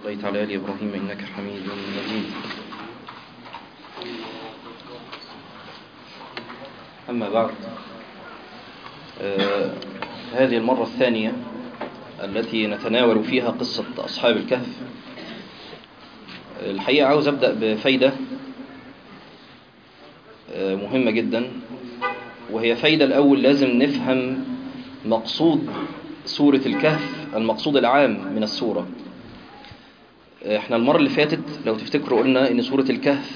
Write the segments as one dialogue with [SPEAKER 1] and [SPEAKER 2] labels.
[SPEAKER 1] صليت على آل إبراهيم إنك حميد مجيد أما بعد آه هذه المرة الثانية التي نتناول فيها قصة أصحاب الكهف الحقيقة عاوز أبدأ بفايدة آه مهمة جدا وهي فايدة الأول لازم نفهم مقصود سورة الكهف المقصود العام من السورة احنا المرة اللي فاتت لو تفتكروا قلنا ان سورة الكهف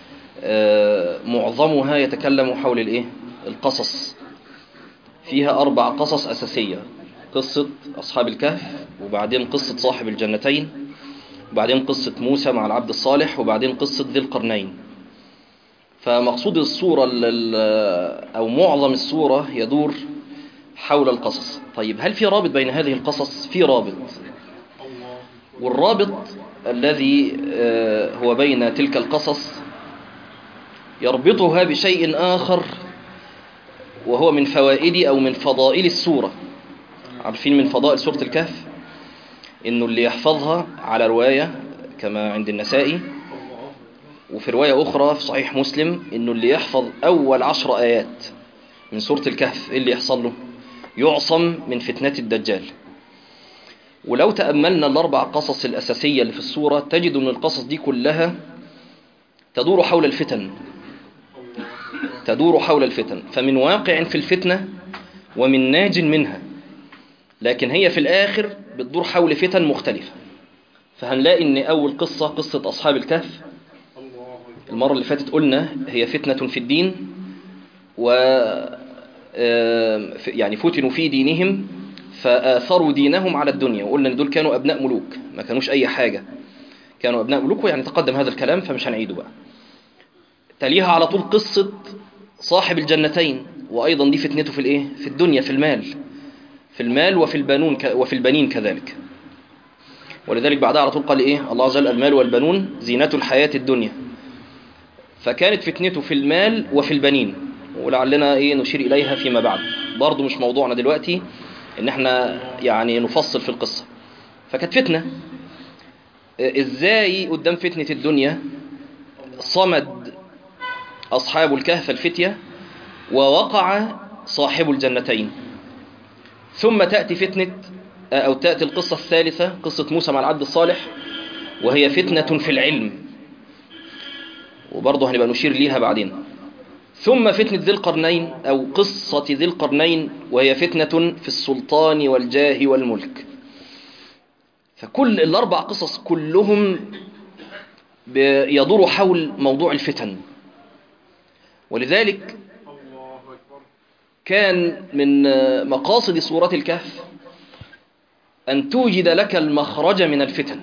[SPEAKER 1] معظمها يتكلم حول الايه القصص فيها اربع قصص اساسية قصة اصحاب الكهف وبعدين قصة صاحب الجنتين وبعدين قصة موسى مع العبد الصالح وبعدين قصة ذي القرنين فمقصود السورة او معظم السورة يدور حول القصص طيب هل في رابط بين هذه القصص في رابط والرابط الذي هو بين تلك القصص يربطها بشيء آخر وهو من فوائد أو من فضائل السورة عارفين من فضائل سورة الكهف إنه اللي يحفظها على رواية كما عند النسائي وفي رواية أخرى في صحيح مسلم إنه اللي يحفظ أول عشر آيات من سورة الكهف إيه اللي يحصل له يعصم من فتنة الدجال ولو تأملنا الأربع قصص الأساسية اللي في السورة تجد أن القصص دي كلها تدور حول الفتن تدور حول الفتن فمن واقع في الفتنة ومن ناج منها لكن هي في الآخر بتدور حول فتن مختلفة فهنلاقي أن أول قصة قصة أصحاب الكهف المرة اللي فاتت قلنا هي فتنة في الدين و يعني فتنوا في دينهم فآثروا دينهم على الدنيا وقلنا ان دول كانوا أبناء ملوك ما كانوش أي حاجة كانوا أبناء ملوك يعني تقدم هذا الكلام فمش هنعيده بقى تليها على طول قصة صاحب الجنتين وأيضا دي فتنته في الإيه؟ في الدنيا في المال في المال وفي البنون ك... وفي البنين كذلك ولذلك بعدها على طول قال إيه الله عز وجل المال والبنون زينة الحياة الدنيا فكانت فتنته في المال وفي البنين ولعلنا إيه نشير إليها فيما بعد برضو مش موضوعنا دلوقتي ان احنا يعني نفصل في القصة فكانت فتنة ازاي قدام فتنة الدنيا صمد اصحاب الكهف الفتية ووقع صاحب الجنتين ثم تأتي فتنة او تأتي القصة الثالثة قصة موسى مع العبد الصالح وهي فتنة في العلم وبرضه هنبقى نشير ليها بعدين ثم فتنة ذي القرنين أو قصة ذي القرنين وهي فتنة في السلطان والجاه والملك فكل الأربع قصص كلهم يدور حول موضوع الفتن ولذلك كان من مقاصد سورة الكهف أن توجد لك المخرج من الفتن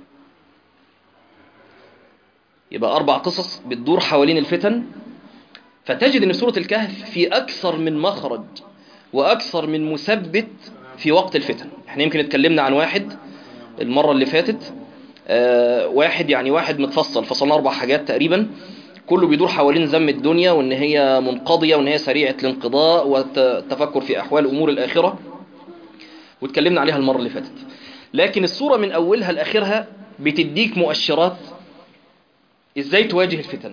[SPEAKER 1] يبقى أربع قصص بتدور حوالين الفتن فتجد أن سورة الكهف في أكثر من مخرج وأكثر من مثبت في وقت الفتن احنا يمكن اتكلمنا عن واحد المرة اللي فاتت آه واحد يعني واحد متفصل فصلنا أربع حاجات تقريبا كله بيدور حوالين ذم الدنيا وان هي منقضية وان هي سريعة الانقضاء والتفكر في أحوال أمور الآخرة واتكلمنا عليها المرة اللي فاتت لكن السورة من أولها لآخرها بتديك مؤشرات ازاي تواجه الفتن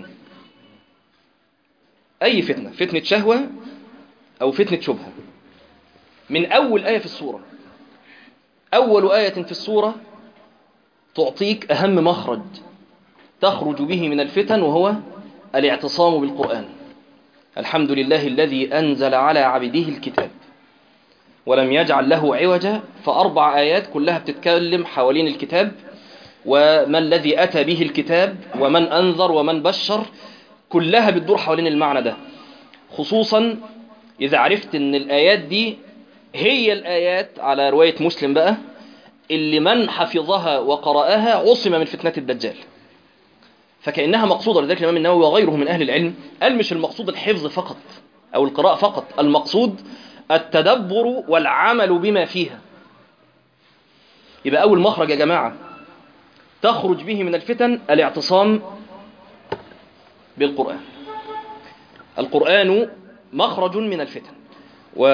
[SPEAKER 1] أي فتنة فتنة شهوة أو فتنة شبهة من أول آية في السورة أول آية في السورة تعطيك أهم مخرج تخرج به من الفتن وهو الاعتصام بالقرآن الحمد لله الذي أنزل على عبده الكتاب ولم يجعل له عوجا فأربع آيات كلها بتتكلم حوالين الكتاب وما الذي أتى به الكتاب ومن أنذر ومن بشر كلها بتدور حوالين المعنى ده خصوصا إذا عرفت أن الآيات دي هي الآيات على رواية مسلم بقى اللي من حفظها وقرأها عصم من فتنة الدجال فكأنها مقصودة لذلك الإمام النووي وغيره من أهل العلم قال مش المقصود الحفظ فقط أو القراءة فقط المقصود التدبر والعمل بما فيها يبقى أول مخرج يا جماعة تخرج به من الفتن الاعتصام بالقرآن القرآن مخرج من الفتن و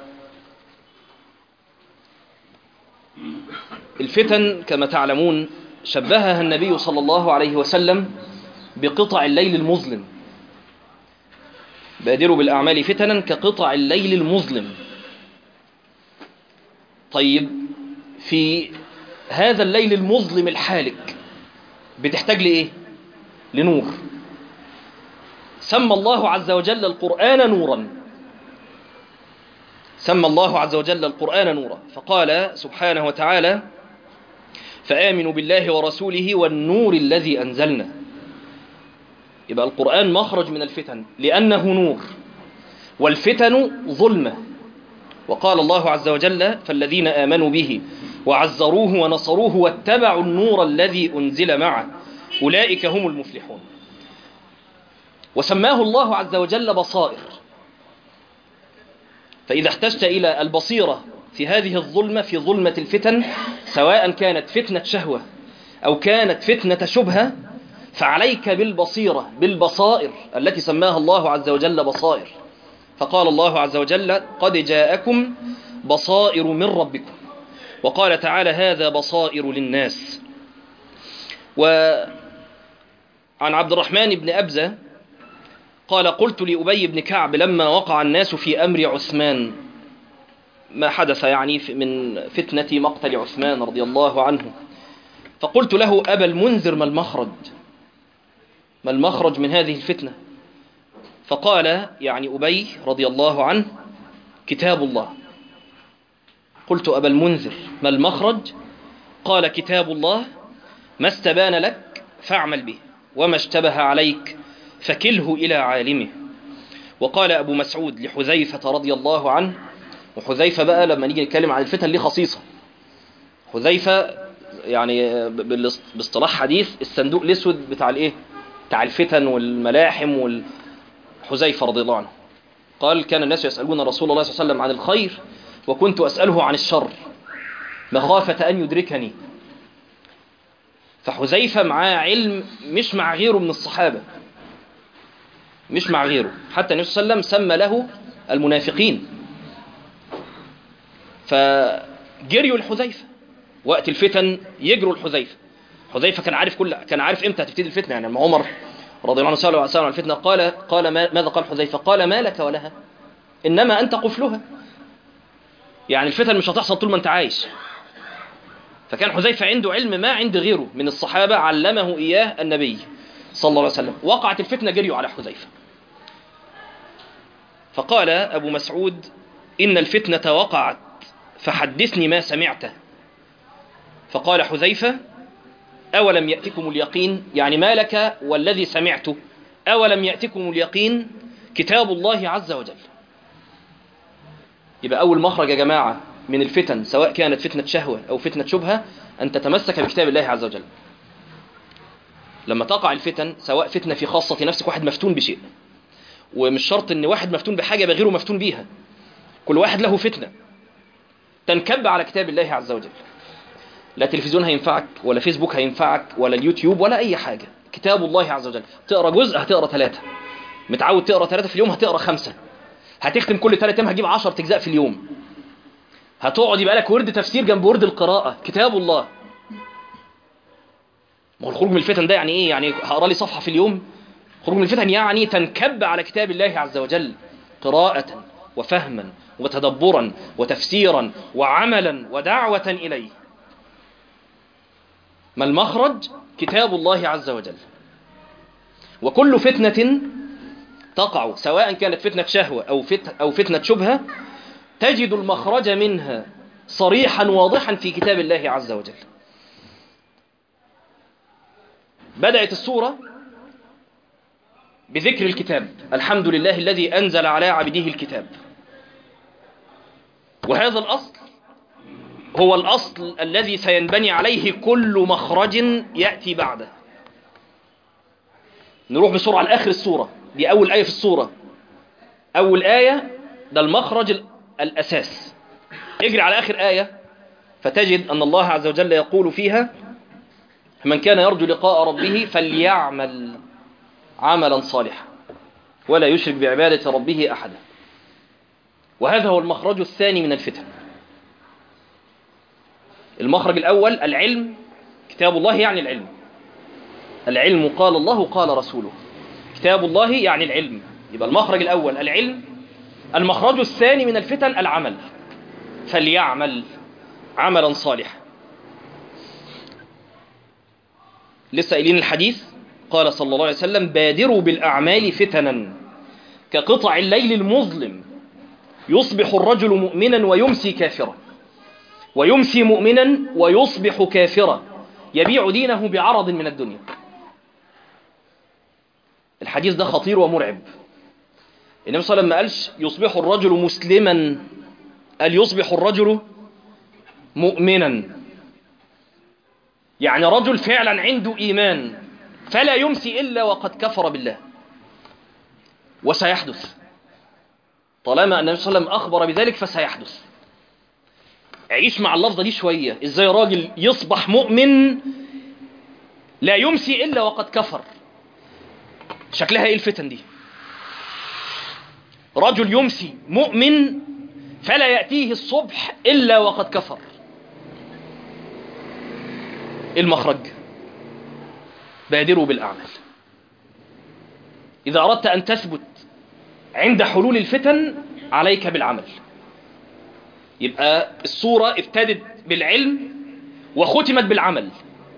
[SPEAKER 1] الفتن كما تعلمون شبهها النبي صلى الله عليه وسلم بقطع الليل المظلم بادروا بالأعمال فتنا كقطع الليل المظلم طيب في هذا الليل المظلم الحالك بتحتاج لإيه؟ لنور سمى الله عز وجل القرآن نورا سمى الله عز وجل القرآن نورا فقال سبحانه وتعالى فآمنوا بالله ورسوله والنور الذي أنزلنا يبقى القرآن مخرج من الفتن لأنه نور والفتن ظلمة وقال الله عز وجل فالذين آمنوا به وعزروه ونصروه واتبعوا النور الذي أنزل معه أولئك هم المفلحون وسماه الله عز وجل بصائر فإذا احتجت إلى البصيرة في هذه الظلمة في ظلمة الفتن سواء كانت فتنة شهوة أو كانت فتنة شبهة فعليك بالبصيرة بالبصائر التي سماها الله عز وجل بصائر فقال الله عز وجل قد جاءكم بصائر من ربكم وقال تعالى هذا بصائر للناس وعن عبد الرحمن بن أبزة قال قلت لأبي بن كعب لما وقع الناس في أمر عثمان ما حدث يعني من فتنة مقتل عثمان رضي الله عنه فقلت له أبا المنذر ما المخرج ما المخرج من هذه الفتنة فقال يعني أبي رضي الله عنه كتاب الله قلت أبا المنذر ما المخرج قال كتاب الله ما استبان لك فاعمل به وما اشتبه عليك فكله إلى عالمه وقال أبو مسعود لحذيفة رضي الله عنه وحذيفة بقى لما نيجي نتكلم عن الفتن ليه خصيصة حذيفة يعني باصطلاح حديث الصندوق الاسود بتاع الايه بتاع الفتن والملاحم والحذيفة رضي الله عنه قال كان الناس يسألون رسول الله صلى الله عليه وسلم عن الخير وكنت أسأله عن الشر مخافة أن يدركني فحذيفة معاه علم مش مع غيره من الصحابة مش مع غيره حتى النبي صلى الله عليه وسلم سمى له المنافقين فجريوا الحذيفة وقت الفتن يجروا الحذيفة حذيفة كان عارف كل كان عارف امتى هتبتدي الفتنة يعني لما عمر رضي الله عنه سأله عن الفتنة قال قال ما ماذا قال حذيفة قال ما لك ولها إنما أنت قفلها يعني الفتن مش هتحصل طول ما أنت عايش فكان حذيفة عنده علم ما عند غيره من الصحابة علمه إياه النبي صلى الله عليه وسلم وقعت الفتنة جريوا على حذيفة فقال أبو مسعود إن الفتنة وقعت فحدثني ما سمعته فقال حذيفة أولم يأتكم اليقين يعني ما لك والذي سمعته أولم يأتكم اليقين كتاب الله عز وجل يبقى أول مخرج يا جماعة من الفتن سواء كانت فتنة شهوة أو فتنة شبهة أن تتمسك بكتاب الله عز وجل لما تقع الفتن سواء فتنة في خاصة نفسك واحد مفتون بشيء ومش شرط ان واحد مفتون بحاجة بغيره مفتون بيها كل واحد له فتنة تنكب على كتاب الله عز وجل لا تلفزيون هينفعك ولا فيسبوك هينفعك ولا اليوتيوب ولا اي حاجة كتاب الله عز وجل تقرأ جزء هتقرأ ثلاثة متعود تقرأ ثلاثة في اليوم هتقرأ خمسة هتختم كل ثلاثة ايام هتجيب عشر تجزاء في اليوم هتقعد يبقى لك ورد تفسير جنب ورد القراءة كتاب الله ما هو الخروج من الفتن ده يعني ايه يعني هقرا لي صفحة في اليوم خروج من الفتن يعني تنكب على كتاب الله عز وجل قراءة وفهما وتدبرا وتفسيرا وعملا ودعوة إليه ما المخرج كتاب الله عز وجل وكل فتنة تقع سواء كانت فتنة شهوة أو, فت أو فتنة شبهة تجد المخرج منها صريحا واضحا في كتاب الله عز وجل بدأت السورة بذكر الكتاب الحمد لله الذي أنزل على عبده الكتاب وهذا الأصل هو الأصل الذي سينبني عليه كل مخرج يأتي بعده نروح بسرعة لآخر السورة دي أول آية في السورة أول آية ده المخرج الأساس اجري على آخر آية فتجد أن الله عز وجل يقول فيها من كان يرجو لقاء ربه فليعمل عملا صالحا ولا يشرك بعبادة ربه أحدا وهذا هو المخرج الثاني من الفتن المخرج الأول العلم كتاب الله يعني العلم العلم قال الله قال رسوله كتاب الله يعني العلم يبقى المخرج الأول العلم المخرج الثاني من الفتن العمل فليعمل عملا صالحا لسه قايلين الحديث قال صلى الله عليه وسلم بادروا بالأعمال فتنا كقطع الليل المظلم يصبح الرجل مؤمنا ويمسي كافرا ويمسي مؤمنا ويصبح كافرا يبيع دينه بعرض من الدنيا الحديث ده خطير ومرعب النبي صلى الله عليه وسلم ما قالش يصبح الرجل مسلما قال يصبح الرجل مؤمنا يعني رجل فعلا عنده إيمان فلا يمسي إلا وقد كفر بالله وسيحدث طالما النبي صلى الله عليه وسلم أخبر بذلك فسيحدث عيش مع اللفظة دي شوية إزاي راجل يصبح مؤمن لا يمسي إلا وقد كفر شكلها إيه الفتن دي رجل يمسي مؤمن فلا يأتيه الصبح إلا وقد كفر المخرج بادروا بالأعمال إذا أردت أن تثبت عند حلول الفتن عليك بالعمل يبقى الصورة ابتدت بالعلم وختمت بالعمل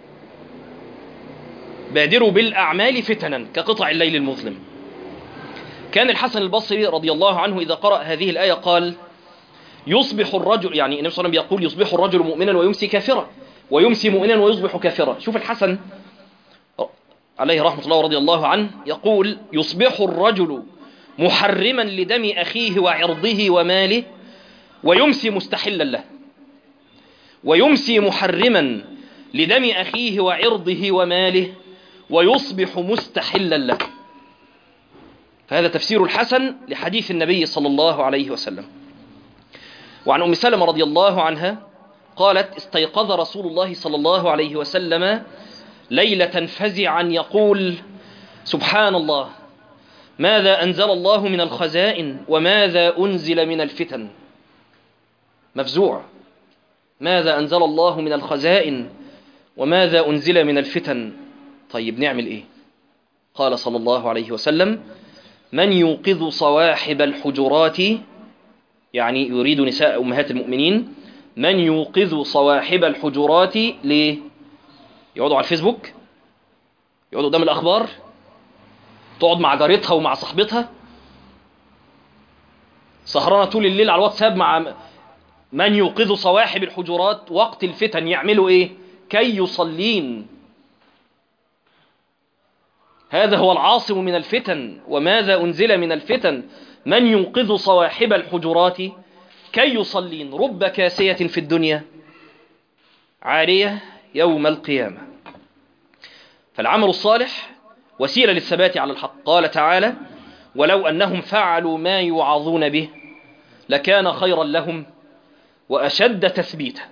[SPEAKER 1] بادروا بالأعمال فتنا كقطع الليل المظلم كان الحسن البصري رضي الله عنه إذا قرأ هذه الآية قال يصبح الرجل يعني النبي صلى الله عليه وسلم يقول يصبح الرجل مؤمنا ويمسي كافرا ويمسي مؤمنا ويصبح كافرا شوف الحسن عليه رحمة الله ورضي الله عنه يقول يصبح الرجل محرما لدم أخيه وعرضه وماله ويمسي مستحلا له ويمسي محرما لدم أخيه وعرضه وماله ويصبح مستحلا له فهذا تفسير الحسن لحديث النبي صلى الله عليه وسلم وعن أم سلمة رضي الله عنها قالت استيقظ رسول الله صلى الله عليه وسلم ليلة فزعا يقول سبحان الله ماذا أنزل الله من الخزائن وماذا أنزل من الفتن مفزوع ماذا أنزل الله من الخزائن وماذا أنزل من الفتن طيب نعمل إيه قال صلى الله عليه وسلم من يوقظ صواحب الحجرات يعني يريد نساء أمهات المؤمنين من يوقظ صواحب الحجرات ليه يقعدوا على الفيسبوك يقعدوا قدام الأخبار تقعد مع جارتها ومع صاحبتها سهرانة طول الليل على الواتساب مع من يوقظ صواحب الحجرات وقت الفتن يعملوا ايه كي يصلين هذا هو العاصم من الفتن وماذا أنزل من الفتن من ينقذ صواحب الحجرات كي يصلين رب كاسية في الدنيا عارية يوم القيامة فالعمل الصالح وسيلة للثبات على الحق قال تعالى ولو أنهم فعلوا ما يوعظون به لكان خيرا لهم وأشد تثبيتا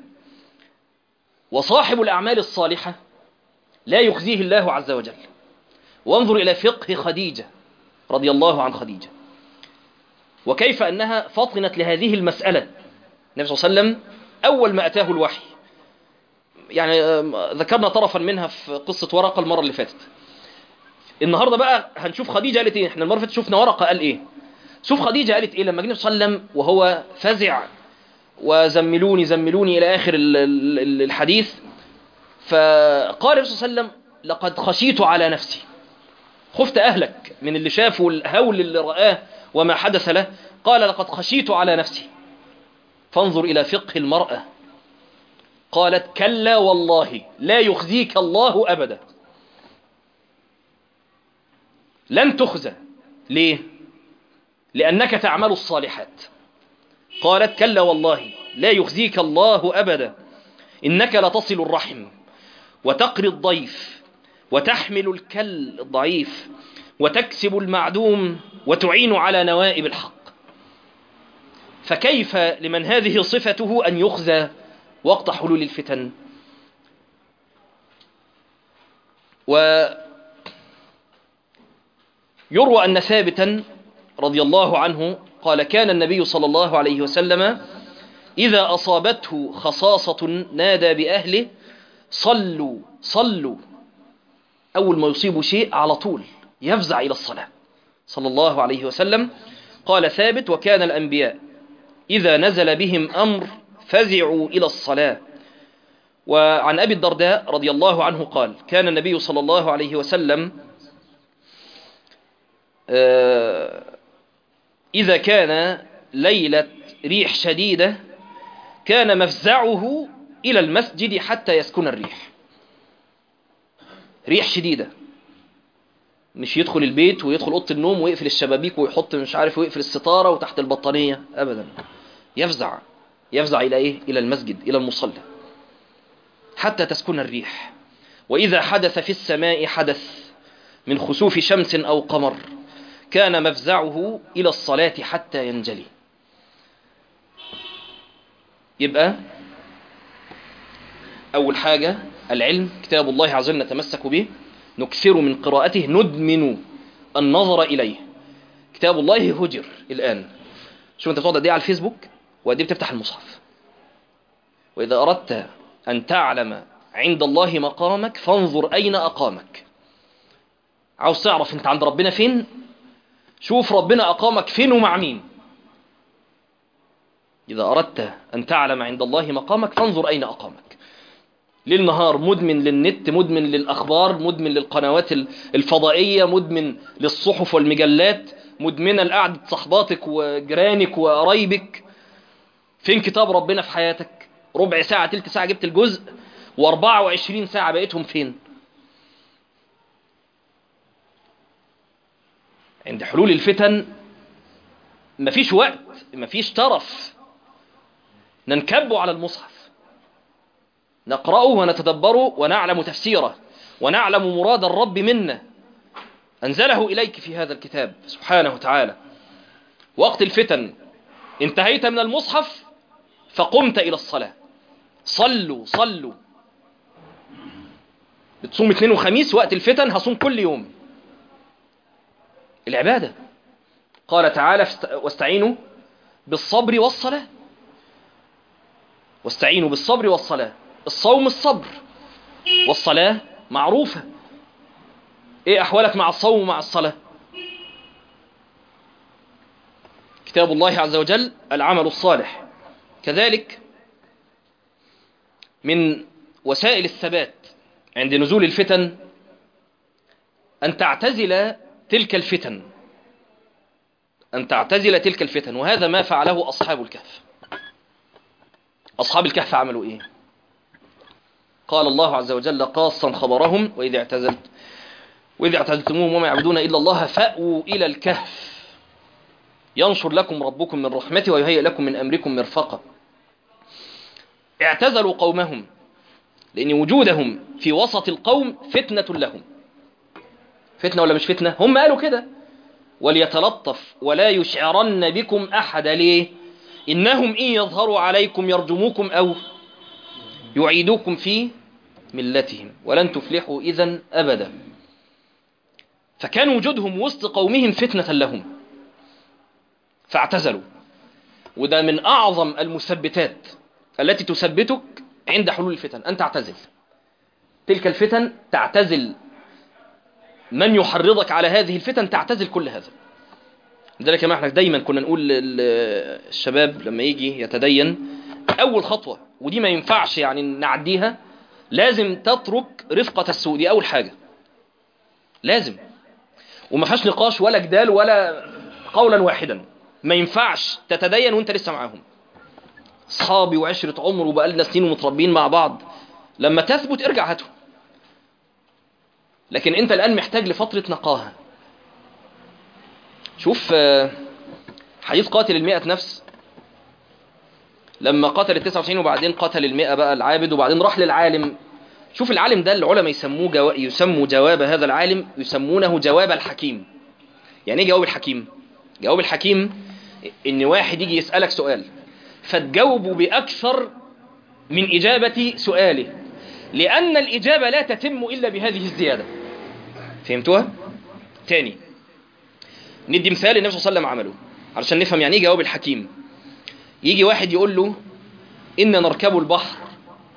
[SPEAKER 1] وصاحب الأعمال الصالحة لا يخزيه الله عز وجل وانظر إلى فقه خديجة رضي الله عن خديجة وكيف أنها فطنت لهذه المسألة النبي صلى الله عليه وسلم أول ما أتاه الوحي يعني ذكرنا طرفا منها في قصة ورقة المرة اللي فاتت النهاردة بقى هنشوف خديجة قالت ايه احنا المرة اللي فاتت شفنا ورقة قال ايه شوف خديجة قالت ايه لما النبي صلى الله عليه وسلم وهو فزع وزملوني زملوني إلى آخر الحديث فقال النبي صلى الله عليه وسلم لقد خشيت على نفسي خفت أهلك من اللي شافه الهول اللي رآه وما حدث له قال لقد خشيت على نفسي فانظر إلى فقه المرأة قالت كلا والله لا يخزيك الله أبدا لن تخزى ليه لأنك تعمل الصالحات قالت كلا والله لا يخزيك الله أبدا إنك لتصل الرحم وتقري الضيف وتحمل الكل الضعيف وتكسب المعدوم وتعين على نوائب الحق فكيف لمن هذه صفته أن يخزى وقت حلول الفتن ويروى أن ثابتا رضي الله عنه قال كان النبي صلى الله عليه وسلم إذا أصابته خصاصة نادى بأهله صلوا صلوا أول ما يصيب شيء على طول يفزع إلى الصلاة صلى الله عليه وسلم قال ثابت وكان الأنبياء إذا نزل بهم أمر فزعوا إلى الصلاة وعن أبي الدرداء رضي الله عنه قال كان النبي صلى الله عليه وسلم إذا كان ليلة ريح شديدة كان مفزعه إلى المسجد حتى يسكن الريح ريح شديدة مش يدخل البيت ويدخل أوضة النوم ويقفل الشبابيك ويحط مش عارف ويقفل الستارة وتحت البطانية أبدا يفزع يفزع إلى إيه؟ إلى المسجد إلى المصلى حتى تسكن الريح وإذا حدث في السماء حدث من خسوف شمس أو قمر كان مفزعه إلى الصلاة حتى ينجلي يبقى أول حاجة العلم كتاب الله عز وجل نتمسك به نكثر من قراءته ندمن النظر إليه كتاب الله هجر الآن شوف أنت بتقعد قد إيه على الفيسبوك وقد إيه بتفتح المصحف وإذا أردت أن تعلم عند الله مقامك فانظر أين أقامك عاوز تعرف أنت عند ربنا فين شوف ربنا أقامك فين ومع مين إذا أردت أن تعلم عند الله مقامك فانظر أين أقامك ليل نهار مدمن للنت مدمن للأخبار مدمن للقنوات الفضائية مدمن للصحف والمجلات مدمنة لقعدة صحباتك وجيرانك وقرايبك فين كتاب ربنا في حياتك ربع ساعة تلت ساعة جبت الجزء و24 ساعة بقيتهم فين عند حلول الفتن مفيش وقت مفيش طرف ننكب على المصحف نقرأه ونتدبره ونعلم تفسيره ونعلم مراد الرب منا أنزله إليك في هذا الكتاب سبحانه وتعالى وقت الفتن انتهيت من المصحف فقمت إلى الصلاة صلوا صلوا بتصوم اثنين وخميس وقت الفتن هصوم كل يوم العبادة قال تعالى واستعينوا بالصبر والصلاة واستعينوا بالصبر والصلاة الصوم الصبر والصلاة معروفة ايه احوالك مع الصوم ومع الصلاة كتاب الله عز وجل العمل الصالح كذلك من وسائل الثبات عند نزول الفتن أن تعتزل تلك الفتن أن تعتزل تلك الفتن وهذا ما فعله أصحاب الكهف أصحاب الكهف عملوا إيه قال الله عز وجل قاصا خبرهم وإذا اعتزلت وإذا اعتزلتموهم وما يعبدون إلا الله فأووا إلى الكهف ينشر لكم ربكم من رحمته ويهيئ لكم من أمركم مرفقا اعتزلوا قومهم لأن وجودهم في وسط القوم فتنة لهم فتنة ولا مش فتنة هم قالوا كده وليتلطف ولا يشعرن بكم أحد ليه إنهم إن يظهروا عليكم يرجموكم أو يعيدوكم في ملتهم ولن تفلحوا إذا أبدا فكان وجودهم وسط قومهم فتنة لهم فاعتزلوا وده من أعظم المثبتات التي تثبتك عند حلول الفتن أن تعتزل تلك الفتن تعتزل من يحرضك على هذه الفتن تعتزل كل هذا لذلك ما احنا دايما كنا نقول للشباب لما يجي يتدين أول خطوة ودي ما ينفعش يعني نعديها لازم تترك رفقة السوء دي أول حاجة لازم وما فيهاش نقاش ولا جدال ولا قولا واحدا ما ينفعش تتدين وانت لسه معاهم اصحابي وعشرة عمر وبقالنا سنين ومتربيين مع بعض لما تثبت ارجع هاتهم لكن انت الآن محتاج لفترة نقاهة شوف حديث قاتل المئة نفس لما قتل التسعة وتسعين وبعدين قتل المئة بقى العابد وبعدين راح للعالم شوف العالم ده العلماء يسموه جو... يسموا جواب هذا العالم يسمونه جواب الحكيم يعني ايه جواب الحكيم جواب الحكيم ان واحد يجي يسألك سؤال فتجاوبه بأكثر من إجابة سؤاله لأن الإجابة لا تتم إلا بهذه الزيادة فهمتوها؟ تاني ندي مثال النبي صلى الله عليه وسلم عمله علشان نفهم يعني ايه جواب الحكيم يجي واحد يقول له إن نركب البحر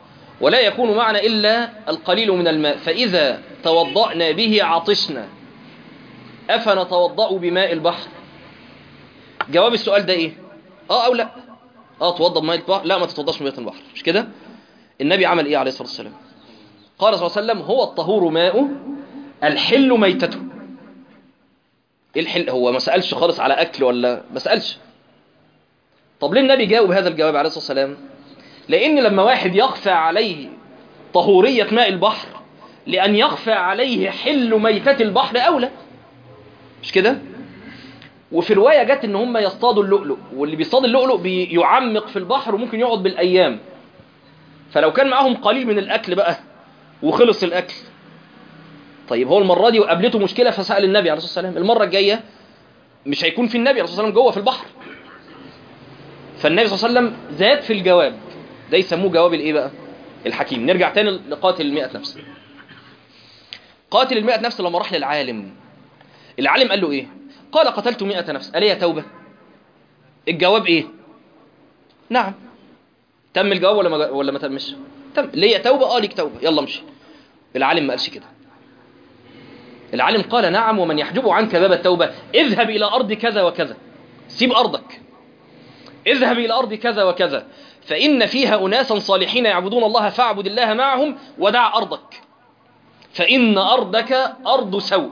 [SPEAKER 1] ولا يكون معنا إلا القليل من الماء فإذا توضأنا به عطشنا أفنتوضأ بماء البحر جواب السؤال ده إيه آه أو لا آه توضأ بماء البحر لا ما تتوضأش بماء البحر مش كده النبي عمل إيه عليه الصلاة والسلام قال صلى الله عليه وسلم هو الطهور ماء الحل ميتته ايه الحل هو ما سألش خالص على أكل ولا ما سألش طب ليه النبي جاوب هذا الجواب عليه الصلاة والسلام لأن لما واحد يخفى عليه طهورية ماء البحر لأن يخفى عليه حل ميتة البحر أولى مش كده وفي رواية جت ان هم يصطادوا اللؤلؤ واللي بيصطاد اللؤلؤ بيعمق في البحر وممكن يقعد بالأيام فلو كان معاهم قليل من الأكل بقى وخلص الأكل طيب هو المرة دي وقابلته مشكلة فسأل النبي عليه الصلاة والسلام المرة الجاية مش هيكون في النبي عليه الصلاة والسلام جوه في البحر فالنبي صلى الله عليه وسلم زاد في الجواب ده يسموه جواب الايه بقى الحكيم نرجع تاني لقاتل المئة نفس قاتل المئة نفس لما راح للعالم العالم قال له ايه قال قتلت مئة نفس قال يا توبة الجواب ايه نعم تم الجواب ولا ما ولا ما تمش تم ليا توبة اه ليك توبة يلا امشي العالم ما قالش كده العالم قال نعم ومن يحجب عنك باب التوبة اذهب إلى أرض كذا وكذا سيب أرضك اذهب إلى أرض كذا وكذا فإن فيها أناسا صالحين يعبدون الله فاعبد الله معهم ودع أرضك فإن أرضك أرض سوء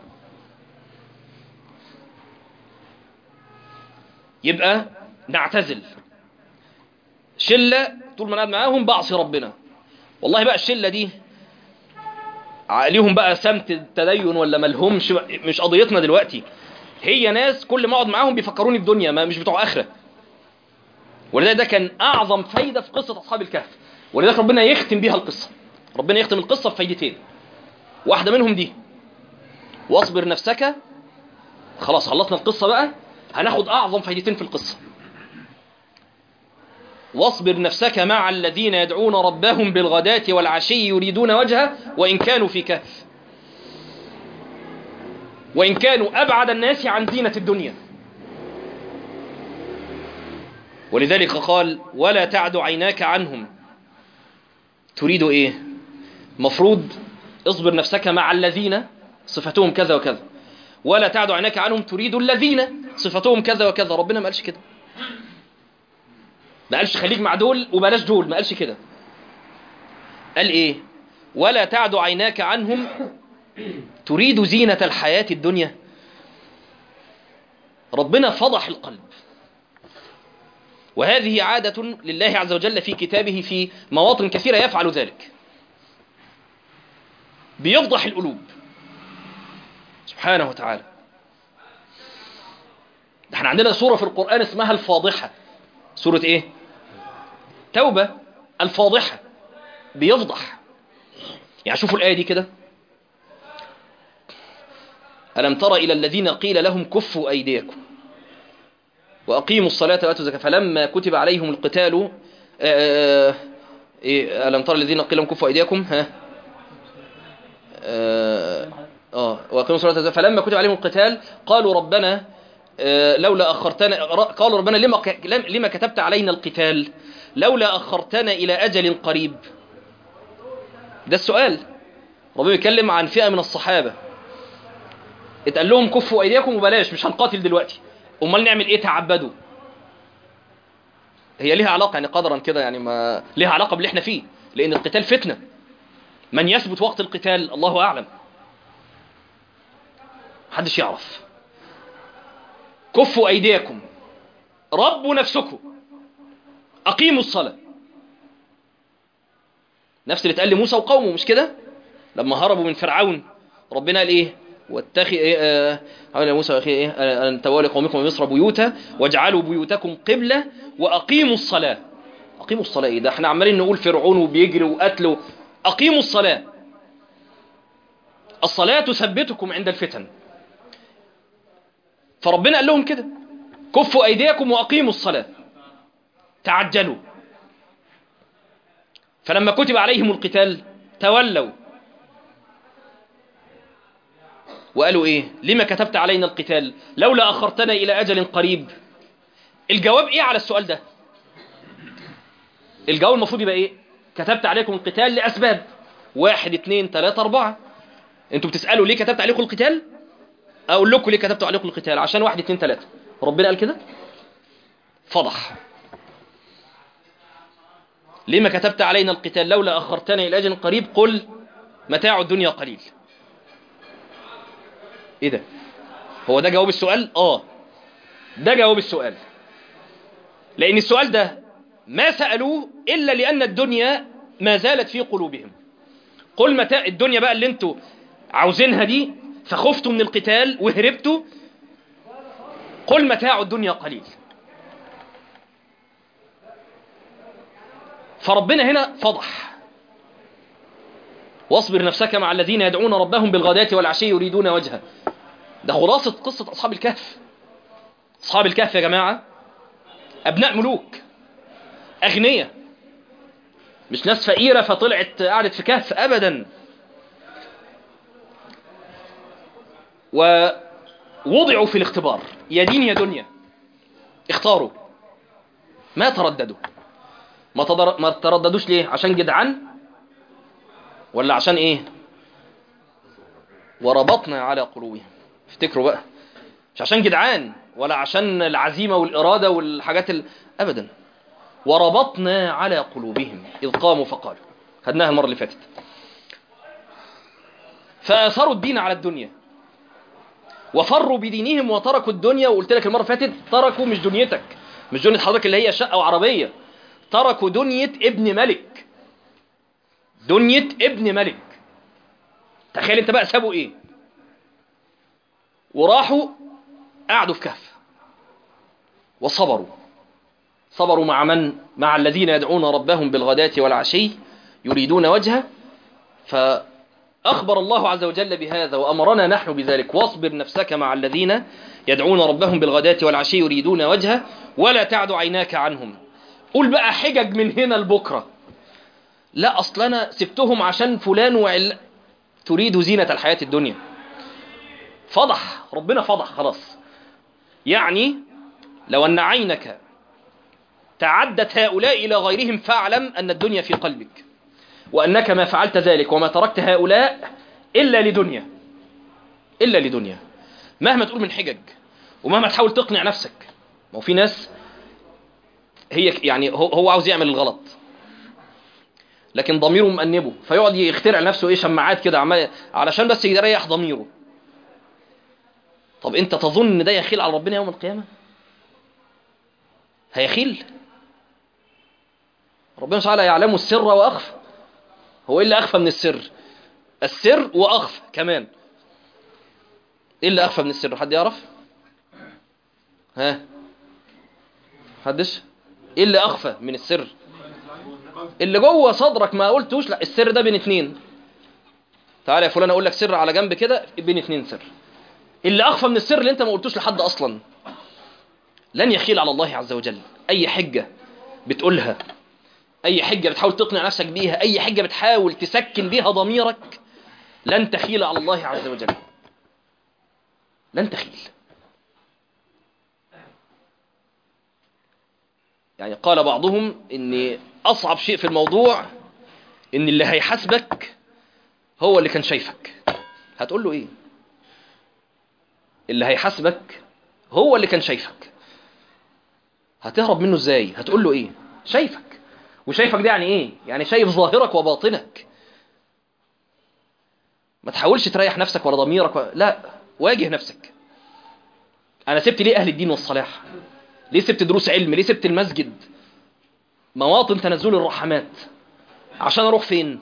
[SPEAKER 1] يبقى نعتزل شلة طول ما قاعد معاهم بعصي ربنا والله بقى الشلة دي عليهم بقى سمت التدين ولا ملهمش مش قضيتنا دلوقتي هي ناس كل ما اقعد معاهم بيفكروني بدنيا ما مش بتوع اخره ولذلك ده كان اعظم فايده في قصه اصحاب الكهف ولذلك ربنا يختم بيها القصه ربنا يختم القصه بفايدتين واحده منهم دي واصبر نفسك خلاص خلصنا القصه بقى هناخد اعظم فايدتين في القصه واصبر نفسك مع الذين يدعون ربهم بالغداة والعشي يريدون وجهه وإن كانوا في كهف وإن كانوا أبعد الناس عن زينة الدنيا ولذلك قال ولا تعد عيناك عنهم تريد إيه مفروض اصبر نفسك مع الذين صفتهم كذا وكذا ولا تعد عيناك عنهم تريد الذين صفتهم كذا وكذا ربنا ما قالش كده ما قالش خليك مع دول وبلاش دول ما قالش كده قال ايه ولا تعد عيناك عنهم تريد زينة الحياة الدنيا ربنا فضح القلب وهذه عادة لله عز وجل في كتابه في مواطن كثيرة يفعل ذلك بيفضح القلوب سبحانه وتعالى احنا عندنا سورة في القرآن اسمها الفاضحة سورة ايه توبة الفاضحة بيفضح يعني شوفوا الآية دي كده ألم تر إلى الذين قيل لهم كفوا أيديكم وأقيموا الصلاة وآتوا الزكاة فلما كتب عليهم القتال آآ إيه ألم تر الذين قيل لهم كفوا أيديكم ها آه وأقيموا الصلاة وآتوا الزكاة فلما كتب عليهم القتال قالوا ربنا لولا أخرتنا قالوا ربنا لما لما كتبت علينا القتال لولا أخرتنا إلى أجل قريب ده السؤال ربنا بيتكلم عن فئة من الصحابة اتقال لهم كفوا أيديكم وبلاش مش هنقاتل دلوقتي أمال نعمل إيه تعبدوا هي ليها علاقة يعني قدرا كده يعني ما ليها علاقة باللي احنا فيه لأن القتال فتنة من يثبت وقت القتال الله أعلم محدش يعرف كفوا أيديكم ربوا نفسكم أقيموا الصلاة نفس اللي اتقال لموسى وقومه مش كده لما هربوا من فرعون ربنا قال ايه واتخذ ايه حول موسى واخيه ايه ان تولوا قومكم مصر بيوتا واجعلوا بيوتكم قبلة واقيموا الصلاة اقيموا الصلاة ايه ده احنا عمالين نقول فرعون وبيجري وقتل اقيموا الصلاة الصلاة تثبتكم عند الفتن فربنا قال لهم كده كفوا أيديكم وأقيموا الصلاة تعجلوا فلما كتب عليهم القتال تولوا وقالوا إيه لما كتبت علينا القتال لولا أخرتنا إلى أجل قريب الجواب إيه على السؤال ده الجواب المفروض يبقى إيه كتبت عليكم القتال لأسباب واحد اتنين تلاتة أربعة انتوا بتسألوا ليه كتبت عليكم القتال أقول لكم ليه كتبت عليكم القتال عشان واحد اتنين تلاتة ربنا قال كده فضح لما كتبت علينا القتال لولا أخرتنا إلى أجل قريب قل متاع الدنيا قليل إيه ده هو ده جواب السؤال آه ده جواب السؤال لأن السؤال ده ما سألوه إلا لأن الدنيا ما زالت في قلوبهم قل متاع الدنيا بقى اللي انتوا عاوزينها دي فخفتوا من القتال وهربتوا قل متاع الدنيا قليل فربنا هنا فضح واصبر نفسك مع الذين يدعون ربهم بالغداة والعشي يريدون وجهه ده خلاصة قصة أصحاب الكهف أصحاب الكهف يا جماعة أبناء ملوك أغنية مش ناس فقيرة فطلعت قعدت في كهف أبدا ووضعوا في الاختبار يا دين يا دنيا اختاروا ما ترددوا ما, تدر... ما ترددوش ليه عشان جدعان ولا عشان ايه وربطنا على قلوبهم افتكروا بقى مش عشان جدعان ولا عشان العزيمة والإرادة والحاجات ال... أبدا وربطنا على قلوبهم إذ قاموا فقالوا خدناها المرة اللي فاتت فأثروا الدين على الدنيا وفروا بدينهم وتركوا الدنيا وقلت لك المرة اللي فاتت تركوا مش دنيتك مش دنيا حضرتك اللي هي شقة وعربية تركوا دنيا ابن ملك دنيا ابن ملك تخيل انت بقى سابوا ايه وراحوا قعدوا في كهف وصبروا صبروا مع من مع الذين يدعون ربهم بالغداة والعشي يريدون وجهه فأخبر الله عز وجل بهذا وأمرنا نحن بذلك واصبر نفسك مع الذين يدعون ربهم بالغداة والعشي يريدون وجهه ولا تعد عيناك عنهم قول بقى حجج من هنا لبكرة لا أصل أنا سبتهم عشان فلان وعل تريد زينة الحياة الدنيا فضح ربنا فضح خلاص يعني لو أن عينك تعدت هؤلاء إلى غيرهم فاعلم أن الدنيا في قلبك وأنك ما فعلت ذلك وما تركت هؤلاء إلا لدنيا إلا لدنيا مهما تقول من حجج ومهما تحاول تقنع نفسك ما هو في ناس هي يعني هو, هو عاوز يعمل الغلط لكن ضميره مأنبه فيقعد يخترع لنفسه ايه شماعات كده عمال علشان بس يريح ضميره طب انت تظن ان ده يخيل على ربنا يوم القيامه هيخيل ربنا تعالى يعلم السر واخفى هو ايه اللي اخفى من السر السر واخفى كمان ايه اللي اخفى من السر حد يعرف ها حدش ايه اللي اخفى من السر اللي جوه صدرك ما قلتوش لا السر ده بين اتنين تعالى يا فلان اقول لك سر على جنب كده بين اتنين سر اللي اخفى من السر اللي انت ما قلتوش لحد اصلا لن يخيل على الله عز وجل اي حجة بتقولها اي حجة بتحاول تقنع نفسك بيها اي حجة بتحاول تسكن بيها ضميرك لن تخيل على الله عز وجل لن تخيل يعني قال بعضهم ان اصعب شيء في الموضوع ان اللي هيحاسبك هو اللي كان شايفك هتقول له ايه اللي هيحاسبك هو اللي كان شايفك هتهرب منه ازاي هتقول له ايه شايفك وشايفك ده يعني ايه يعني شايف ظاهرك وباطنك ما تحاولش تريح نفسك ولا ضميرك و... لا واجه نفسك انا سبت ليه اهل الدين والصلاح ليه سبت دروس علم ليه سبت المسجد مواطن تنزل الرحمات عشان اروح فين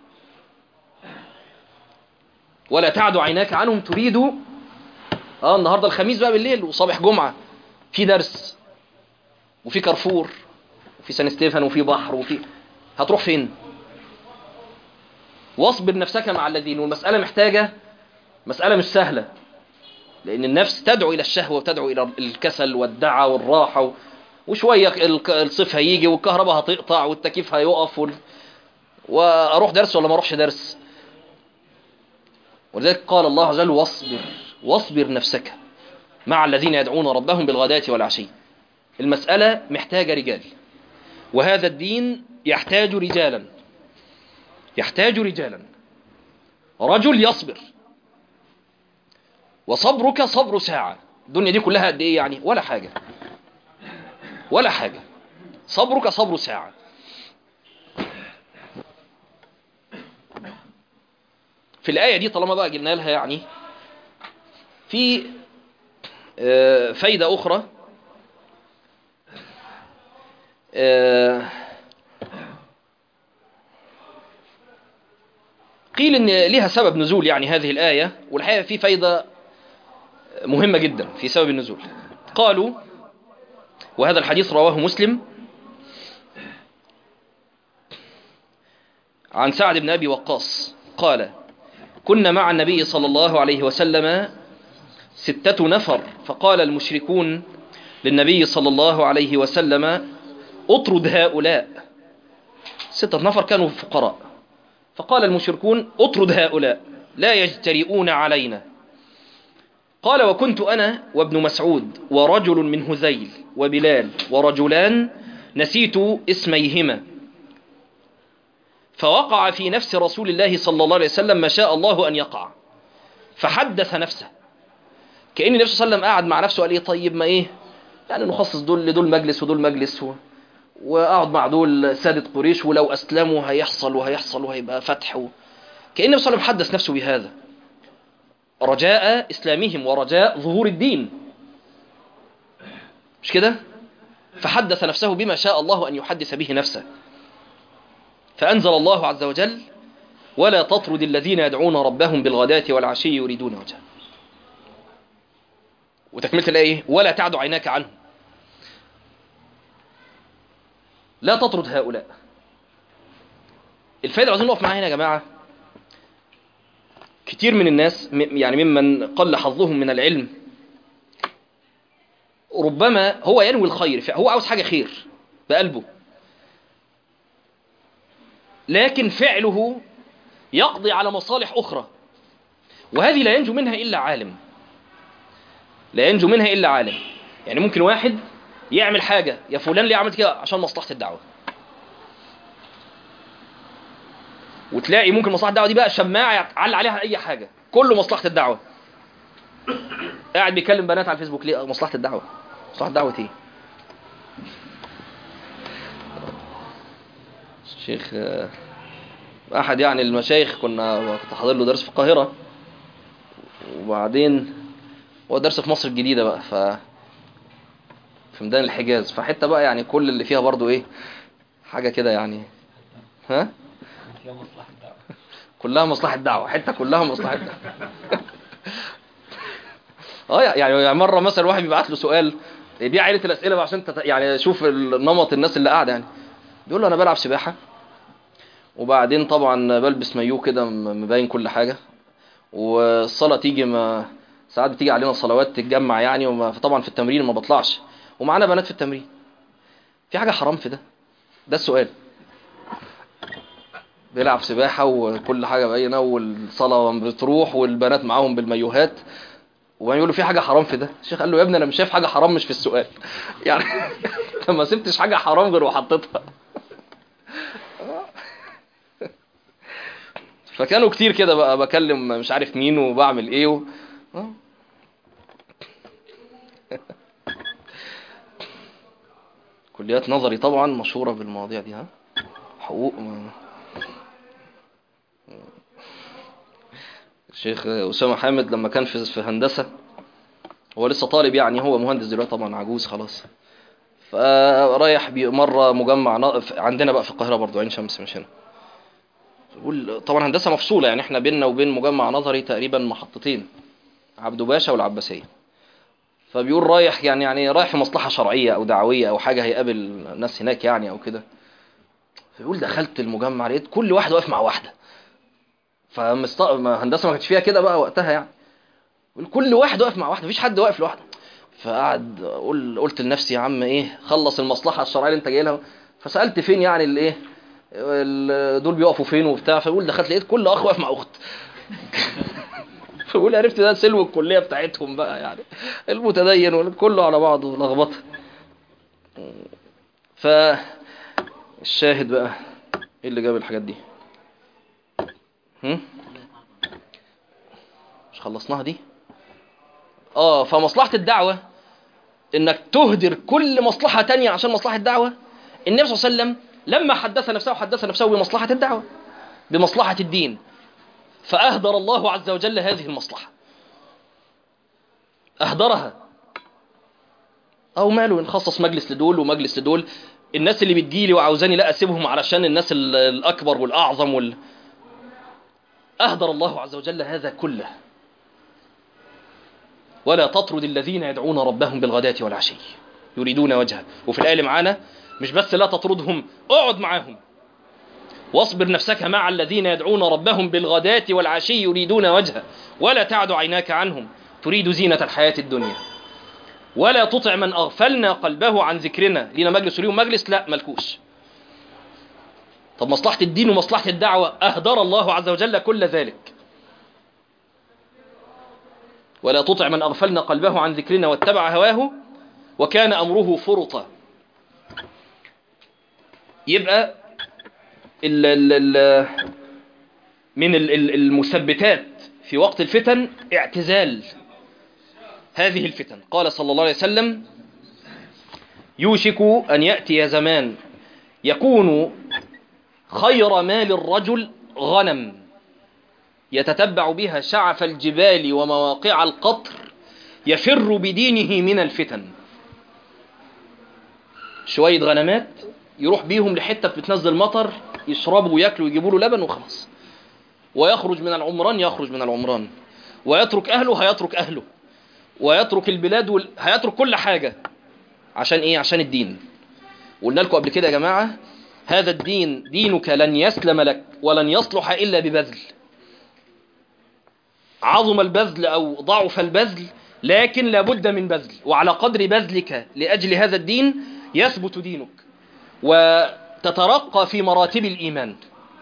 [SPEAKER 1] ولا تعد عيناك عنهم تريد اه النهارده الخميس بقى بالليل وصباح جمعه في درس وفي كارفور وفي سان ستيفن وفي بحر وفي هتروح فين واصبر نفسك مع الذين والمساله محتاجه مساله مش سهله لان النفس تدعو الى الشهوه وتدعو الى الكسل والدعه والراحه و... وشويه الصيف هيجي والكهرباء هتقطع والتكييف هيقف وال... واروح درس ولا ما اروحش درس ولذلك قال الله عز وجل واصبر واصبر نفسك مع الذين يدعون ربهم بالغداة والعشي المسألة محتاجة رجال وهذا الدين يحتاج رجالا يحتاج رجالا رجل يصبر وصبرك صبر ساعة الدنيا دي كلها قد ايه يعني ولا حاجة ولا حاجة صبرك صبر ساعة في الآية دي طالما بقى جبنا لها يعني في آه، فايدة أخرى آه، قيل ان لها سبب نزول يعني هذه الآية والحقيقة في فايدة مهمة جدا في سبب النزول قالوا وهذا الحديث رواه مسلم عن سعد بن أبي وقاص قال كنا مع النبي صلى الله عليه وسلم ستة نفر فقال المشركون للنبي صلى الله عليه وسلم اطرد هؤلاء ستة نفر كانوا فقراء فقال المشركون اطرد هؤلاء لا يجترئون علينا قال وكنت أنا وابن مسعود ورجل من هذيل وبلال ورجلان نسيت اسميهما فوقع في نفس رسول الله صلى الله عليه وسلم ما شاء الله أن يقع فحدث نفسه كأن النبي صلى الله عليه وسلم قاعد مع نفسه قال ايه طيب ما ايه يعني نخصص دول لدول مجلس ودول مجلس و... واقعد مع دول سادة قريش ولو اسلموا هيحصل وهيحصل وهيبقى فتح و... كأن النبي صلى الله عليه وسلم حدث نفسه بهذا رجاء اسلامهم ورجاء ظهور الدين مش كده فحدث نفسه بما شاء الله ان يحدث به نفسه فانزل الله عز وجل ولا تطرد الذين يدعون ربهم بالغداة والعشي يريدون وجهه وتكملة الآية ولا تعد عيناك عنهم لا تطرد هؤلاء الفائدة اللي عايزين نقف معاها هنا يا جماعة كتير من الناس م- يعني ممن قل حظهم من العلم ربما هو ينوي الخير هو عاوز حاجة خير بقلبه لكن فعله يقضي على مصالح أخرى وهذه لا ينجو منها إلا عالم لا ينجو منها إلا عالم يعني ممكن واحد يعمل حاجة يا فلان ليه عملت كده عشان مصلحة الدعوة وتلاقي ممكن مصلحة الدعوة دي بقى شماعة يعلق عليها أي حاجة كله مصلحة الدعوة قاعد بيكلم بنات على الفيسبوك ليه مصلحة الدعوة مصلحة الدعوة ايه شيخ آه، أحد يعني المشايخ كنا كنت حاضر له درس في القاهرة وبعدين هو درس في مصر الجديدة بقى ف في ميدان الحجاز فحتة بقى يعني كل اللي فيها برضو ايه حاجة كده يعني ها كلها مصلحة دعوة حتة كلها مصلحة دعوة اه يعني يعني مرة مثلا واحد بيبعت له سؤال دي عائلة الأسئلة بقى عشان تت... يعني شوف نمط الناس اللي قاعدة يعني بيقول له أنا بلعب سباحة وبعدين طبعا بلبس مايو كده م- مبين كل حاجة والصلاة تيجي ما ساعات بتيجي علينا صلوات تتجمع يعني وما فطبعا في التمرين ما بطلعش ومعانا بنات في التمرين في حاجة حرام في ده ده السؤال بيلعب سباحة وكل حاجة باينة والصلاة بتروح والبنات معاهم بالمايوهات وبعدين يقول له في حاجة حرام في ده الشيخ قال له يا ابني انا مش شايف حاجة حرام مش في السؤال يعني انت ما سبتش حاجة حرام غير وحطيتها فكانوا كتير كده بقى بكلم مش عارف مين وبعمل ايه و... آه. كليات نظري طبعا مشهورة بالمواضيع دي ها حقوق ما... الشيخ أسامة حامد لما كان في في هندسة هو لسه طالب يعني هو مهندس دلوقتي طبعا عجوز خلاص فرايح بي- مرة مجمع ن- عندنا بقى في القاهرة برضو عين شمس مش هنا بقول طبعا هندسة مفصولة يعني احنا بيننا وبين مجمع نظري تقريبا محطتين عبدو باشا والعباسية فبيقول رايح يعني يعني رايح في مصلحة شرعية أو دعوية أو حاجة هيقابل ناس هناك يعني أو كده فبيقول دخلت المجمع لقيت كل واحد واقف مع واحدة فمست... ما هندسة ما كانتش فيها كده بقى وقتها يعني بيقول كل واحد واقف مع واحدة مفيش حد واقف لوحده فقعد أقول قلت لنفسي يا عم إيه خلص المصلحة الشرعية اللي أنت جاي لها فسألت فين يعني الإيه ال- دول بيقفوا فين وبتاع فبقول دخلت لقيت كل أخ واقف مع أخت فبقول عرفت ده سلو الكلية بتاعتهم بقى يعني المتدين وكله على بعضه لخبطه فالشاهد بقى ايه اللي جاب الحاجات دي هم؟ مش خلصناها دي اه فمصلحة الدعوة انك تهدر كل مصلحة تانية عشان مصلحة الدعوة النبي صلى الله عليه وسلم لما حدث نفسه حدث نفسه بمصلحة الدعوة بمصلحة الدين فأهدر الله عز وجل هذه المصلحة أهدرها أو ماله نخصص مجلس لدول ومجلس لدول الناس اللي بتجيلي وعاوزاني لا أسيبهم علشان الناس ال- الأكبر والأعظم وال... أهدر الله عز وجل هذا كله ولا تطرد الذين يدعون ربهم بالغداة والعشي يريدون وجهه وفي الآية اللي معانا مش بس لا تطردهم اقعد معاهم واصبر نفسك مع الذين يدعون ربهم بالغداة والعشي يريدون وجهه ولا تعد عيناك عنهم تريد زينة الحياة الدنيا ولا تطع من أغفلنا قلبه عن ذكرنا لينا مجلس وليهم مجلس لا ملكوش طب مصلحة الدين ومصلحة الدعوة أهدر الله عز وجل كل ذلك ولا تطع من أغفلنا قلبه عن ذكرنا واتبع هواه وكان أمره فرطا يبقى ال ال ال من ال- ال- المثبتات في وقت الفتن اعتزال هذه الفتن قال صلى الله عليه وسلم يوشك أن يأتي زمان يكون خير مال الرجل غنم يتتبع بها شعف الجبال ومواقع القطر يفر بدينه من الفتن شوية غنمات يروح بيهم لحتة بتنزل مطر يشربوا وياكلوا ويجيبوا له لبن وخلاص ويخرج من العمران يخرج من العمران ويترك أهله هيترك أهله ويترك البلاد وال... هيترك كل حاجة عشان إيه عشان الدين قلنا لكم قبل كده يا جماعة هذا الدين دينك لن يسلم لك ولن يصلح إلا ببذل عظم البذل أو ضعف البذل لكن لابد من بذل وعلى قدر بذلك لأجل هذا الدين يثبت دينك وتترقى في مراتب الإيمان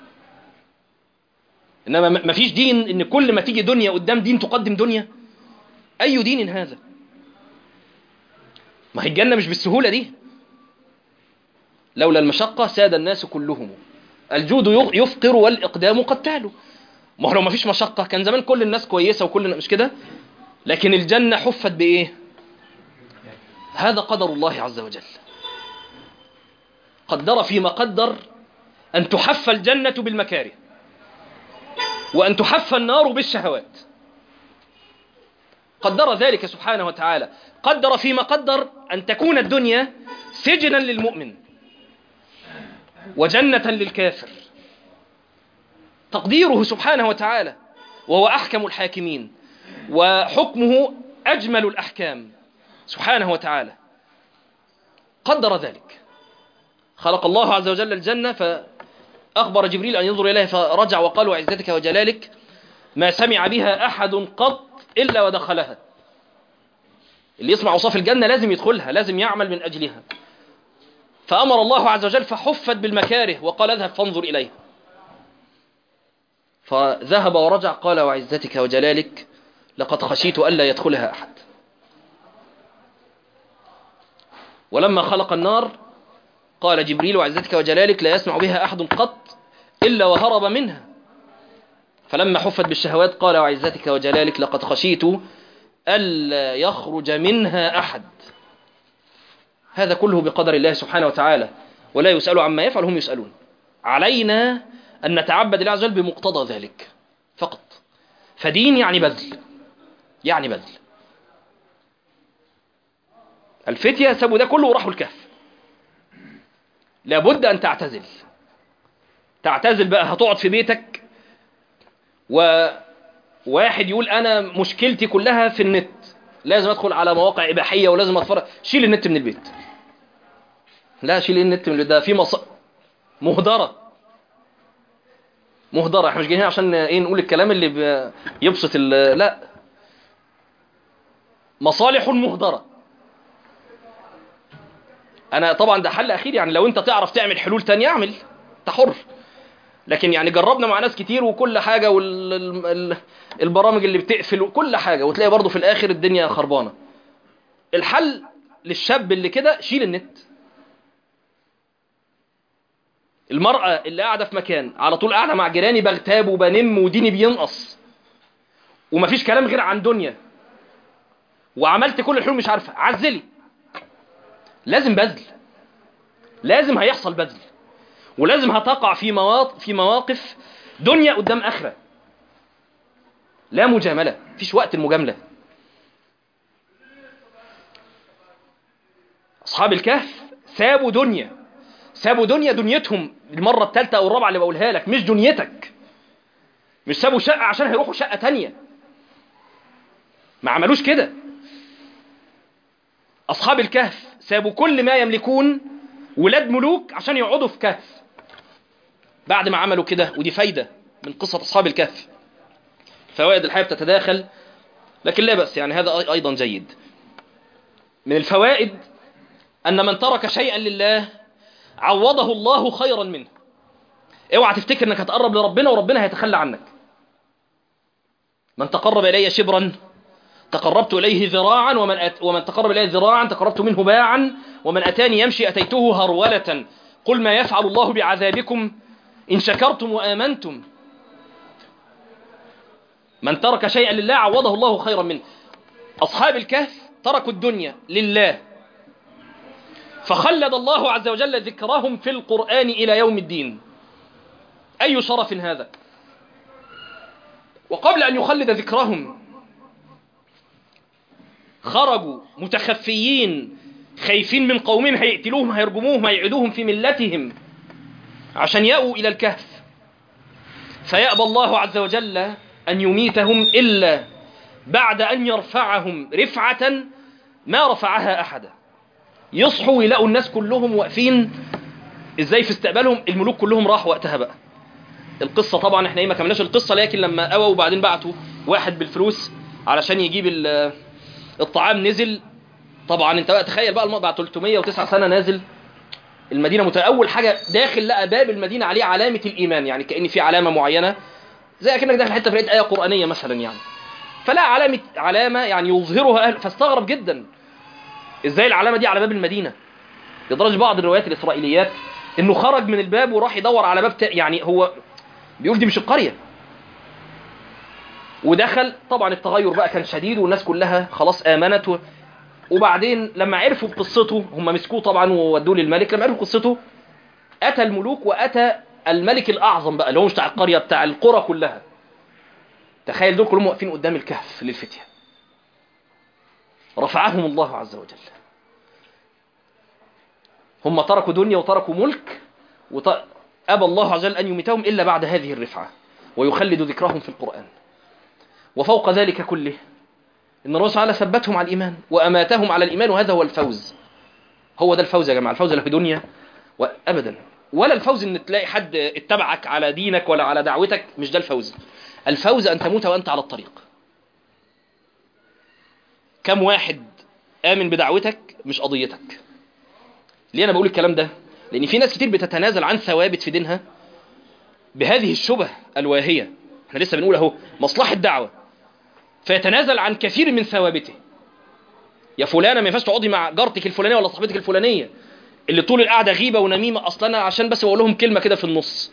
[SPEAKER 1] إنما ما فيش دين إن كل ما تيجي دنيا قدام دين تقدم دنيا أي دين هذا ما هي الجنة مش بالسهولة دي لولا المشقة ساد الناس كلهم الجود يفقر والإقدام قتال ما هو لو ما فيش مشقة كان زمان كل الناس كويسة وكل مش كده لكن الجنة حفت بإيه هذا قدر الله عز وجل قدر فيما قدر أن تحف الجنة بالمكاره وأن تحف النار بالشهوات قدر ذلك سبحانه وتعالى قدر فيما قدر أن تكون الدنيا سجنا للمؤمن وجنة للكافر تقديره سبحانه وتعالى وهو أحكم الحاكمين وحكمه أجمل الأحكام سبحانه وتعالى قدر ذلك خلق الله عز وجل الجنة فأخبر جبريل أن ينظر إليها فرجع وقال وعزتك وجلالك ما سمع بها أحد قط إلا ودخلها اللي يسمع وصف الجنة لازم يدخلها لازم يعمل من أجلها فأمر الله عز وجل فحفت بالمكاره وقال اذهب فانظر إليها فذهب ورجع قال وعزتك وجلالك لقد خشيت ألا يدخلها أحد ولما خلق النار قال جبريل وعزتك وجلالك لا يسمع بها أحد قط إلا وهرب منها فلما حفت بالشهوات قال وعزتك وجلالك لقد خشيت ألا يخرج منها أحد هذا كله بقدر الله سبحانه وتعالى ولا يسأل عما يفعل هم يسألون علينا أن نتعبد الله عز وجل بمقتضى ذلك فقط فدين يعني بذل يعني بذل الفتية سابوا ده كله وراحوا الكهف لابد أن تعتزل تعتزل بقى هتقعد في بيتك وواحد يقول أنا مشكلتي كلها في النت لازم أدخل على مواقع إباحية ولازم أتفرج شيل النت من البيت لا شيل النت من البيت ده في مص... مهدرة مهدرة احنا مش جايين عشان ايه نقول الكلام اللي ب... يبسط ال... لا مصالح مهدرة انا طبعا ده حل اخير يعني لو انت تعرف تعمل حلول تانية اعمل انت حر لكن يعني جربنا مع ناس كتير وكل حاجة والبرامج اللي بتقفل وكل حاجة وتلاقي برضو في الاخر الدنيا خربانة الحل للشاب اللي كده شيل النت المرأة اللي قاعدة في مكان على طول قاعدة مع جيراني بغتاب وبنم وديني بينقص ومفيش كلام غير عن دنيا وعملت كل الحلول مش عارفة عزلي لازم بذل لازم هيحصل بذل ولازم هتقع في مواقف في مواقف دنيا قدام آخرة لا مجاملة مفيش وقت المجاملة أصحاب الكهف سابوا دنيا سابوا دنيا دنيتهم المرة الثالثة أو الرابعة اللي بقولها لك مش دنيتك مش سابوا شقة عشان هيروحوا شقة تانية ما عملوش كده أصحاب الكهف سابوا كل ما يملكون ولاد ملوك عشان يقعدوا في كهف بعد ما عملوا كده ودي فايدة من قصة أصحاب الكهف فوائد الحياة بتتداخل لكن لا بأس يعني هذا أيضا جيد من الفوائد أن من ترك شيئا لله عوضه الله خيرا منه اوعى تفتكر انك هتقرب لربنا وربنا هيتخلى عنك من تقرب الي شبرا تقربت اليه ذراعا ومن أت... ومن تقرب الي ذراعا تقربت منه باعا ومن اتاني يمشي اتيته هروله قل ما يفعل الله بعذابكم ان شكرتم وامنتم من ترك شيئا لله عوضه الله خيرا منه اصحاب الكهف تركوا الدنيا لله فخلد الله عز وجل ذكرهم في القرآن إلى يوم الدين أي شرف هذا وقبل أن يخلد ذكرهم خرجوا متخفيين خايفين من قومهم هيقتلوهم هيرجموهم هيعيدوهم في ملتهم عشان يأوا إلى الكهف فيأبى الله عز وجل أن يميتهم إلا بعد أن يرفعهم رفعة ما رفعها أحدا يصحوا ويلاقوا الناس كلهم واقفين ازاي في استقبالهم الملوك كلهم راحوا وقتها بقى القصة طبعا احنا ايه ما كملناش القصة لكن لما قووا وبعدين بعتوا واحد بالفلوس علشان يجيب الطعام نزل طبعا انت بقى تخيل بقى بعد 309 سنة نازل المدينة مت... اول حاجة داخل لقى باب المدينة عليه علامة الايمان يعني كأن في علامة معينة زي كأنك داخل حتة في لقيت آية قرآنية مثلا يعني فلا علامة علامة يعني يظهرها أهل فاستغرب جدا ازاي العلامة دي على باب المدينة لدرجة بعض الروايات الإسرائيليات انه خرج من الباب وراح يدور على باب تا... يعني هو بيقول دي مش القرية ودخل طبعا التغير بقى كان شديد والناس كلها خلاص آمنت و... وبعدين لما عرفوا بقصته هم مسكوه طبعا وودوه للملك لما عرفوا قصته أتى الملوك وأتى الملك الأعظم بقى اللي هو مش بتاع القرية بتاع القرى كلها تخيل دول كلهم واقفين قدام الكهف للفتية رفعهم الله عز وجل هم تركوا دنيا وتركوا ملك وط... أبى الله عز وجل أن يميتهم إلا بعد هذه الرفعة ويخلد ذكرهم في القرآن وفوق ذلك كله إن الله تعالى ثبتهم على الإيمان وأماتهم على الإيمان وهذا هو الفوز هو ده الفوز يا جماعة الفوز لا في دنيا وأبدا ولا الفوز إن تلاقي حد اتبعك على دينك ولا على دعوتك مش ده الفوز الفوز أن تموت وأنت على الطريق كم واحد آمن بدعوتك مش قضيتك ليه أنا بقول الكلام ده لأن في ناس كتير بتتنازل عن ثوابت في دينها بهذه الشبه الواهية احنا لسه بنقول اهو مصلحة دعوة فيتنازل عن كثير من ثوابته يا فلانة ما ينفعش تقعدي مع جارتك الفلانية ولا صاحبتك الفلانية اللي طول القعدة غيبة ونميمة أصلا عشان بس بقول لهم كلمة كده في النص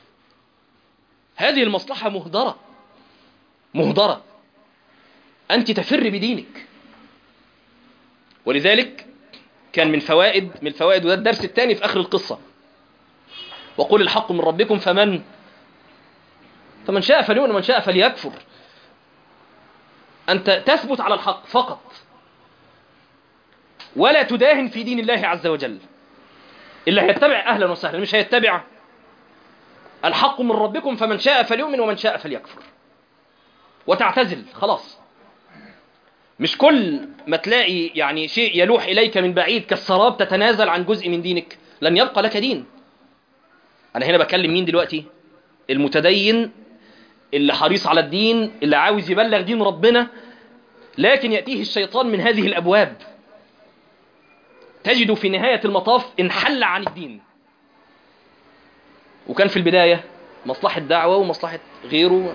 [SPEAKER 1] هذه المصلحة مهدرة مهدرة أنت تفر بدينك ولذلك كان من فوائد من الفوائد وده الدرس الثاني في آخر القصة وقل الحق من ربكم فمن فمن شاء فليؤمن ومن شاء فليكفر أنت تثبت على الحق فقط ولا تداهن في دين الله عز وجل اللي هيتبع أهلا وسهلا مش هيتبع الحق من ربكم فمن شاء فليؤمن ومن شاء فليكفر وتعتزل خلاص مش كل ما تلاقي يعني شيء يلوح إليك من بعيد كالسراب تتنازل عن جزء من دينك لن يبقى لك دين أنا هنا بكلم مين دلوقتي المتدين اللي حريص على الدين اللي عاوز يبلغ دين ربنا لكن يأتيه الشيطان من هذه الأبواب تجد في نهاية المطاف انحل عن الدين وكان في البداية مصلحة دعوة ومصلحة غيره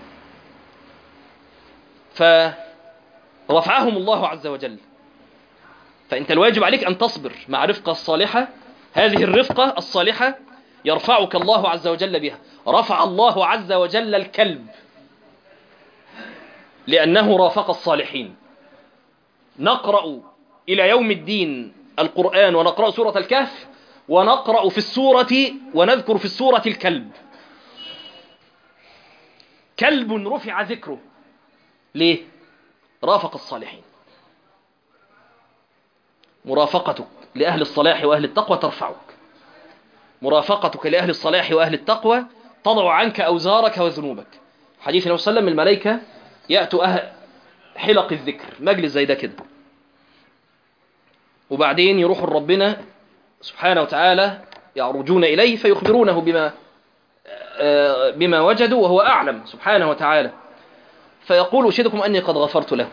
[SPEAKER 1] فرفعهم الله عز وجل فأنت الواجب عليك أن تصبر مع رفقة الصالحة هذه الرفقة الصالحة يرفعك الله عز وجل بها رفع الله عز وجل الكلب لأنه رافق الصالحين نقرأ إلى يوم الدين القرآن ونقرأ سورة الكهف ونقرأ في السورة ونذكر في السورة الكلب كلب رفع ذكره ليه؟ رافق الصالحين مرافقتك لأهل الصلاح وأهل التقوى ترفعك مرافقتك لأهل الصلاح وأهل التقوى تضع عنك أوزارك وذنوبك حديث النبي صلى الله عليه وسلم الملائكة يأتوا أهل حلق الذكر مجلس زي ده كده وبعدين يروحوا لربنا سبحانه وتعالى يعرجون إليه فيخبرونه بما بما وجدوا وهو أعلم سبحانه وتعالى فيقول أشهدكم أني قد غفرت له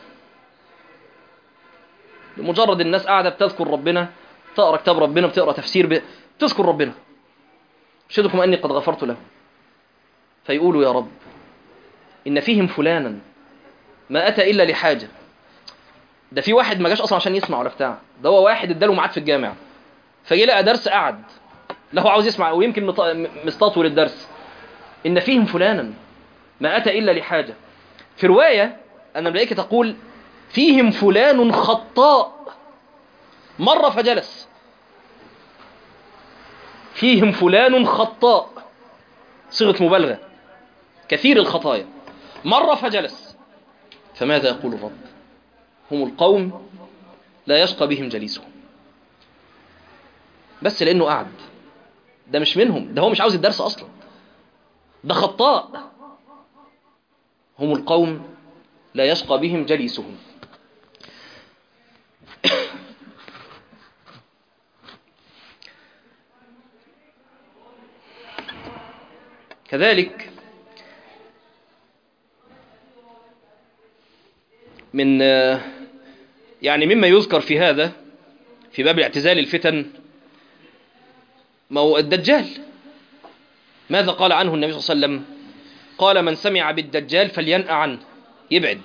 [SPEAKER 1] لمجرد الناس قاعدة بتذكر ربنا تقرأ كتاب ربنا بتقرأ تفسير ب... تذكر ربنا أشهدكم أني قد غفرت له فيقولوا يا رب إن فيهم فلانا ما أتى إلا لحاجة ده في واحد ما جاش أصلا عشان يسمع ولا بتاع ده هو واحد اداله ميعاد في الجامع فجي لقى درس قعد لا هو عاوز يسمع ويمكن مستطول الدرس إن فيهم فلانا ما أتى إلا لحاجة في رواية أن الملائكة تقول فيهم فلان خطاء مر فجلس فيهم فلان خطاء صيغة مبالغة كثير الخطايا مر فجلس فماذا يقول الرب هم القوم لا يشقى بهم جليسهم بس لأنه قعد ده مش منهم ده هو مش عاوز الدرس أصلا ده خطاء هم القوم لا يشقى بهم جليسهم كذلك من يعني مما يذكر في هذا في باب الاعتزال الفتن ما هو الدجال ماذا قال عنه النبي صلى الله عليه وسلم قال من سمع بالدجال فلينأ عنه يبعد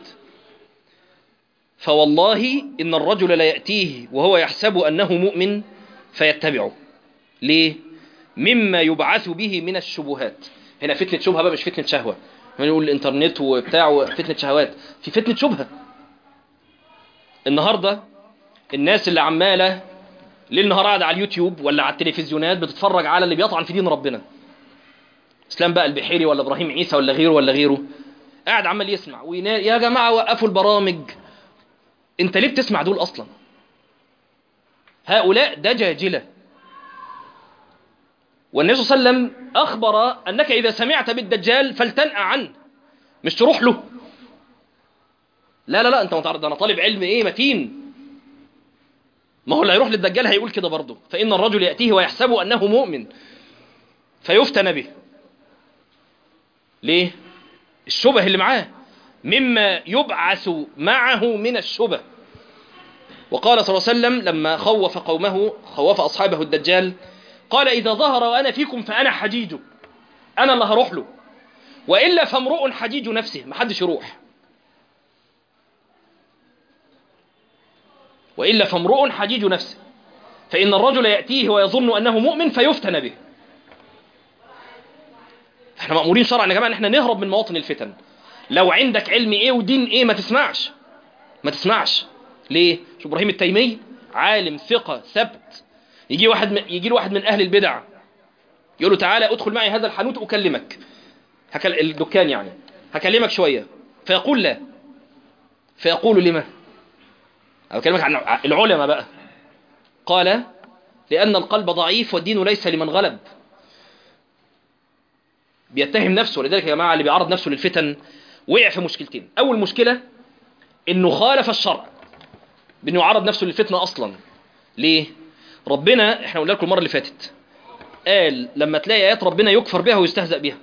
[SPEAKER 1] فوالله إن الرجل لا يأتيه وهو يحسب أنه مؤمن فيتبعه ليه؟ مما يبعث به من الشبهات هنا فتنة شبهة بقى مش فتنة شهوة نقول الانترنت وبتاع فتنة شهوات في فتنة شبهة النهاردة الناس اللي عمالة ليل نهار قاعدة على اليوتيوب ولا على التلفزيونات بتتفرج على اللي بيطعن في دين ربنا اسلام بقى البحيري ولا ابراهيم عيسى ولا غيره ولا غيره قاعد عمال يسمع وينا... يا جماعة وقفوا البرامج انت ليه بتسمع دول اصلا هؤلاء دجاجلة والنبي صلى الله عليه وسلم أخبر أنك إذا سمعت بالدجال فلتنأ عنه مش تروح له لا لا لا أنت متعرض أنا طالب علم إيه متين ما هو اللي هيروح للدجال هيقول كده برضه فإن الرجل يأتيه ويحسب أنه مؤمن فيفتن به ليه الشبه اللي معاه مما يبعث معه من الشبه وقال صلى الله عليه وسلم لما خوف قومه خوف أصحابه الدجال قال إذا ظهر وأنا فيكم فأنا حجيجه أنا اللي هروح له وإلا فامرؤ حجيج نفسه محدش يروح وإلا فامرؤ حجيج نفسه فإن الرجل يأتيه ويظن أنه مؤمن فيفتن به احنا مأمورين شرعا يا جماعة ان احنا نهرب من مواطن الفتن لو عندك علم ايه ودين ايه ما تسمعش ما تسمعش ليه شو ابراهيم التيمي عالم ثقة ثبت يجي واحد من يجي له واحد من اهل البدع يقول له تعالى ادخل معي هذا الحانوت اكلمك هكل... الدكان يعني هكلمك شوية فيقول لا فيقول لما أنا بكلمك عن العلماء بقى قال لأن القلب ضعيف والدين ليس لمن غلب بيتهم نفسه لذلك يا جماعة اللي بيعرض نفسه للفتن وقع في مشكلتين أول مشكلة إنه خالف الشرع بأنه يعرض نفسه للفتنة أصلا ليه؟ ربنا احنا قلنا لكم المرة اللي فاتت قال لما تلاقي آيات ربنا يكفر بها ويستهزأ بها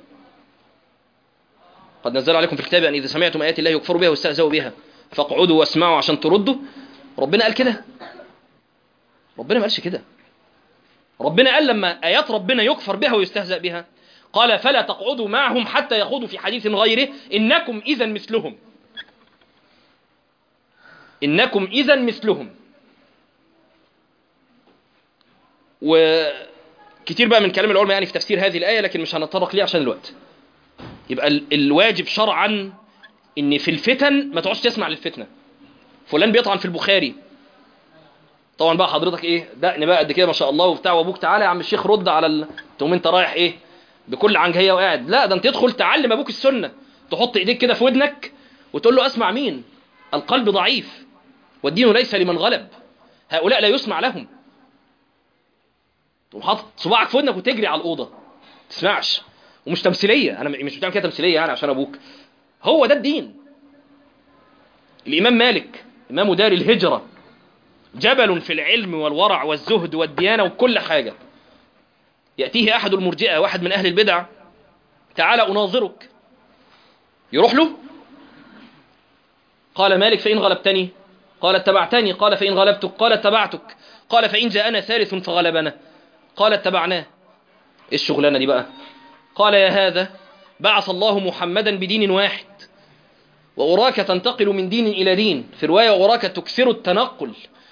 [SPEAKER 1] قد نزل عليكم في الكتاب أن إذا سمعتم آيات الله يكفر بها ويستهزأوا بها فاقعدوا واسمعوا عشان تردوا ربنا قال كده ربنا ما قالش كده ربنا قال لما آيات ربنا يكفر بها ويستهزأ بها قال فلا تقعدوا معهم حتى يخوضوا في حديث غيره إنكم إذا مثلهم إنكم إذا مثلهم كتير بقى من كلام العلماء يعني في تفسير هذه الآية لكن مش هنتطرق ليه عشان الوقت يبقى ال- الواجب شرعا ان في الفتن ما تقعدش تسمع للفتنة فلان بيطعن في البخاري طبعا بقى حضرتك ايه دقن بقى قد كده ما شاء الله وبتاع وابوك تعالى يا عم الشيخ رد على ال... تقوم انت رايح ايه بكل عنجهيه وقاعد لا ده انت تدخل تعلم ابوك السنه تحط ايديك كده في ودنك وتقول له اسمع مين القلب ضعيف والدين ليس لمن غلب هؤلاء لا يسمع لهم تقوم حاطط صباعك في ودنك وتجري على الاوضه ما تسمعش ومش تمثيليه انا مش بتعمل كده تمثيليه يعني عشان ابوك هو ده الدين الامام مالك امام دار الهجره جبل في العلم والورع والزهد والديانه وكل حاجه ياتيه احد المرجئه واحد من اهل البدع تعالى اناظرك يروح له قال مالك فإن غلبتني قال اتبعتني قال فإن غلبتك قال اتبعتك قال فإن جاءنا ثالث فغلبنا قال اتبعناه ايه الشغلانة دي بقى قال يا هذا بعث الله محمدا بدين واحد وأراك تنتقل من دين إلى دين في رواية وأراك تكثر التنقل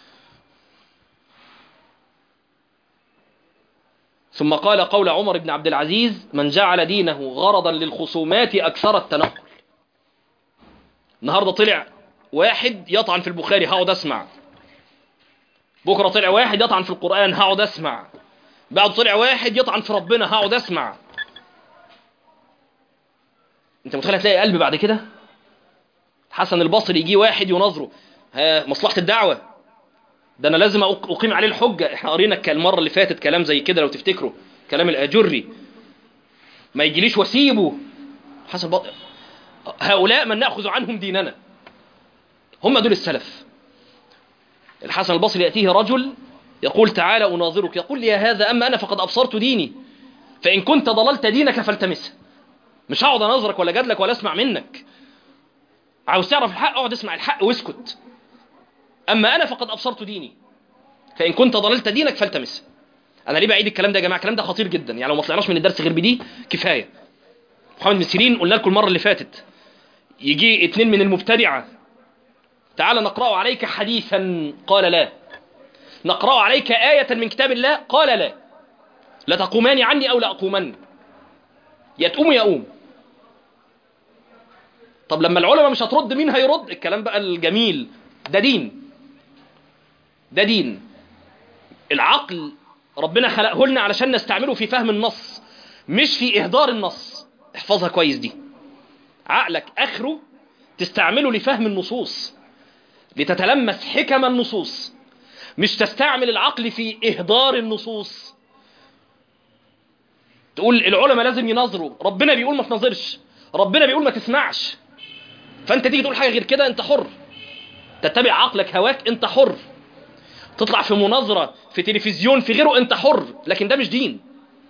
[SPEAKER 1] ثم قال قول عمر بن عبد العزيز من جعل دينه غرضا للخصومات أكثر التنقل النهاردة طلع واحد يطعن في البخاري هقعد أسمع بكرة طلع واحد يطعن في القرآن هقعد أسمع بعد طلع واحد يطعن في ربنا هقعد أسمع أنت متخيل هتلاقي قلب بعد كده حسن البصري يجي واحد يناظره ها مصلحة الدعوة ده أنا لازم أق- أقيم عليه الحجة إحنا قرينا المرة اللي فاتت كلام زي كده لو تفتكروا كلام الأجري ما يجيليش واسيبه حسن البصري هؤلاء من نأخذ عنهم ديننا هم دول السلف الحسن البصري يأتيه رجل يقول تعالى أناظرك يقول لي يا هذا أما أنا فقد أبصرت ديني فإن كنت ضللت دينك فالتمسه مش هقعد أناظرك ولا جادلك ولا أسمع منك عاوز تعرف الحق اقعد اسمع الحق واسكت أما أنا فقد أبصرت ديني فإن كنت ضللت دينك فالتمسه أنا ليه بعيد الكلام ده يا جماعة الكلام ده خطير جدا يعني لو ما طلعناش من الدرس غير بدي كفاية محمد بن سيرين قلنا لكم المرة اللي فاتت يجي اتنين من المبتدعة تعال نقرأ عليك حديثا قال لا نقرأ عليك آية من كتاب الله قال لا لا تقومان عني أو لا أقومن يا تقوم يا أقوم طب لما العلماء مش هترد مين هيرد الكلام بقى الجميل ده دين ده دين العقل ربنا خلقه لنا علشان نستعمله في فهم النص مش في إهدار النص احفظها كويس دي عقلك آخره تستعمله لفهم النصوص لتتلمس حكم النصوص مش تستعمل العقل في إهدار النصوص تقول العلماء لازم ينظروا ربنا بيقول ما تنظرش ربنا بيقول ما تسمعش فانت تيجي تقول حاجة غير كده انت حر تتبع عقلك هواك انت حر تطلع في مناظرة في تلفزيون في غيره انت حر لكن ده مش دين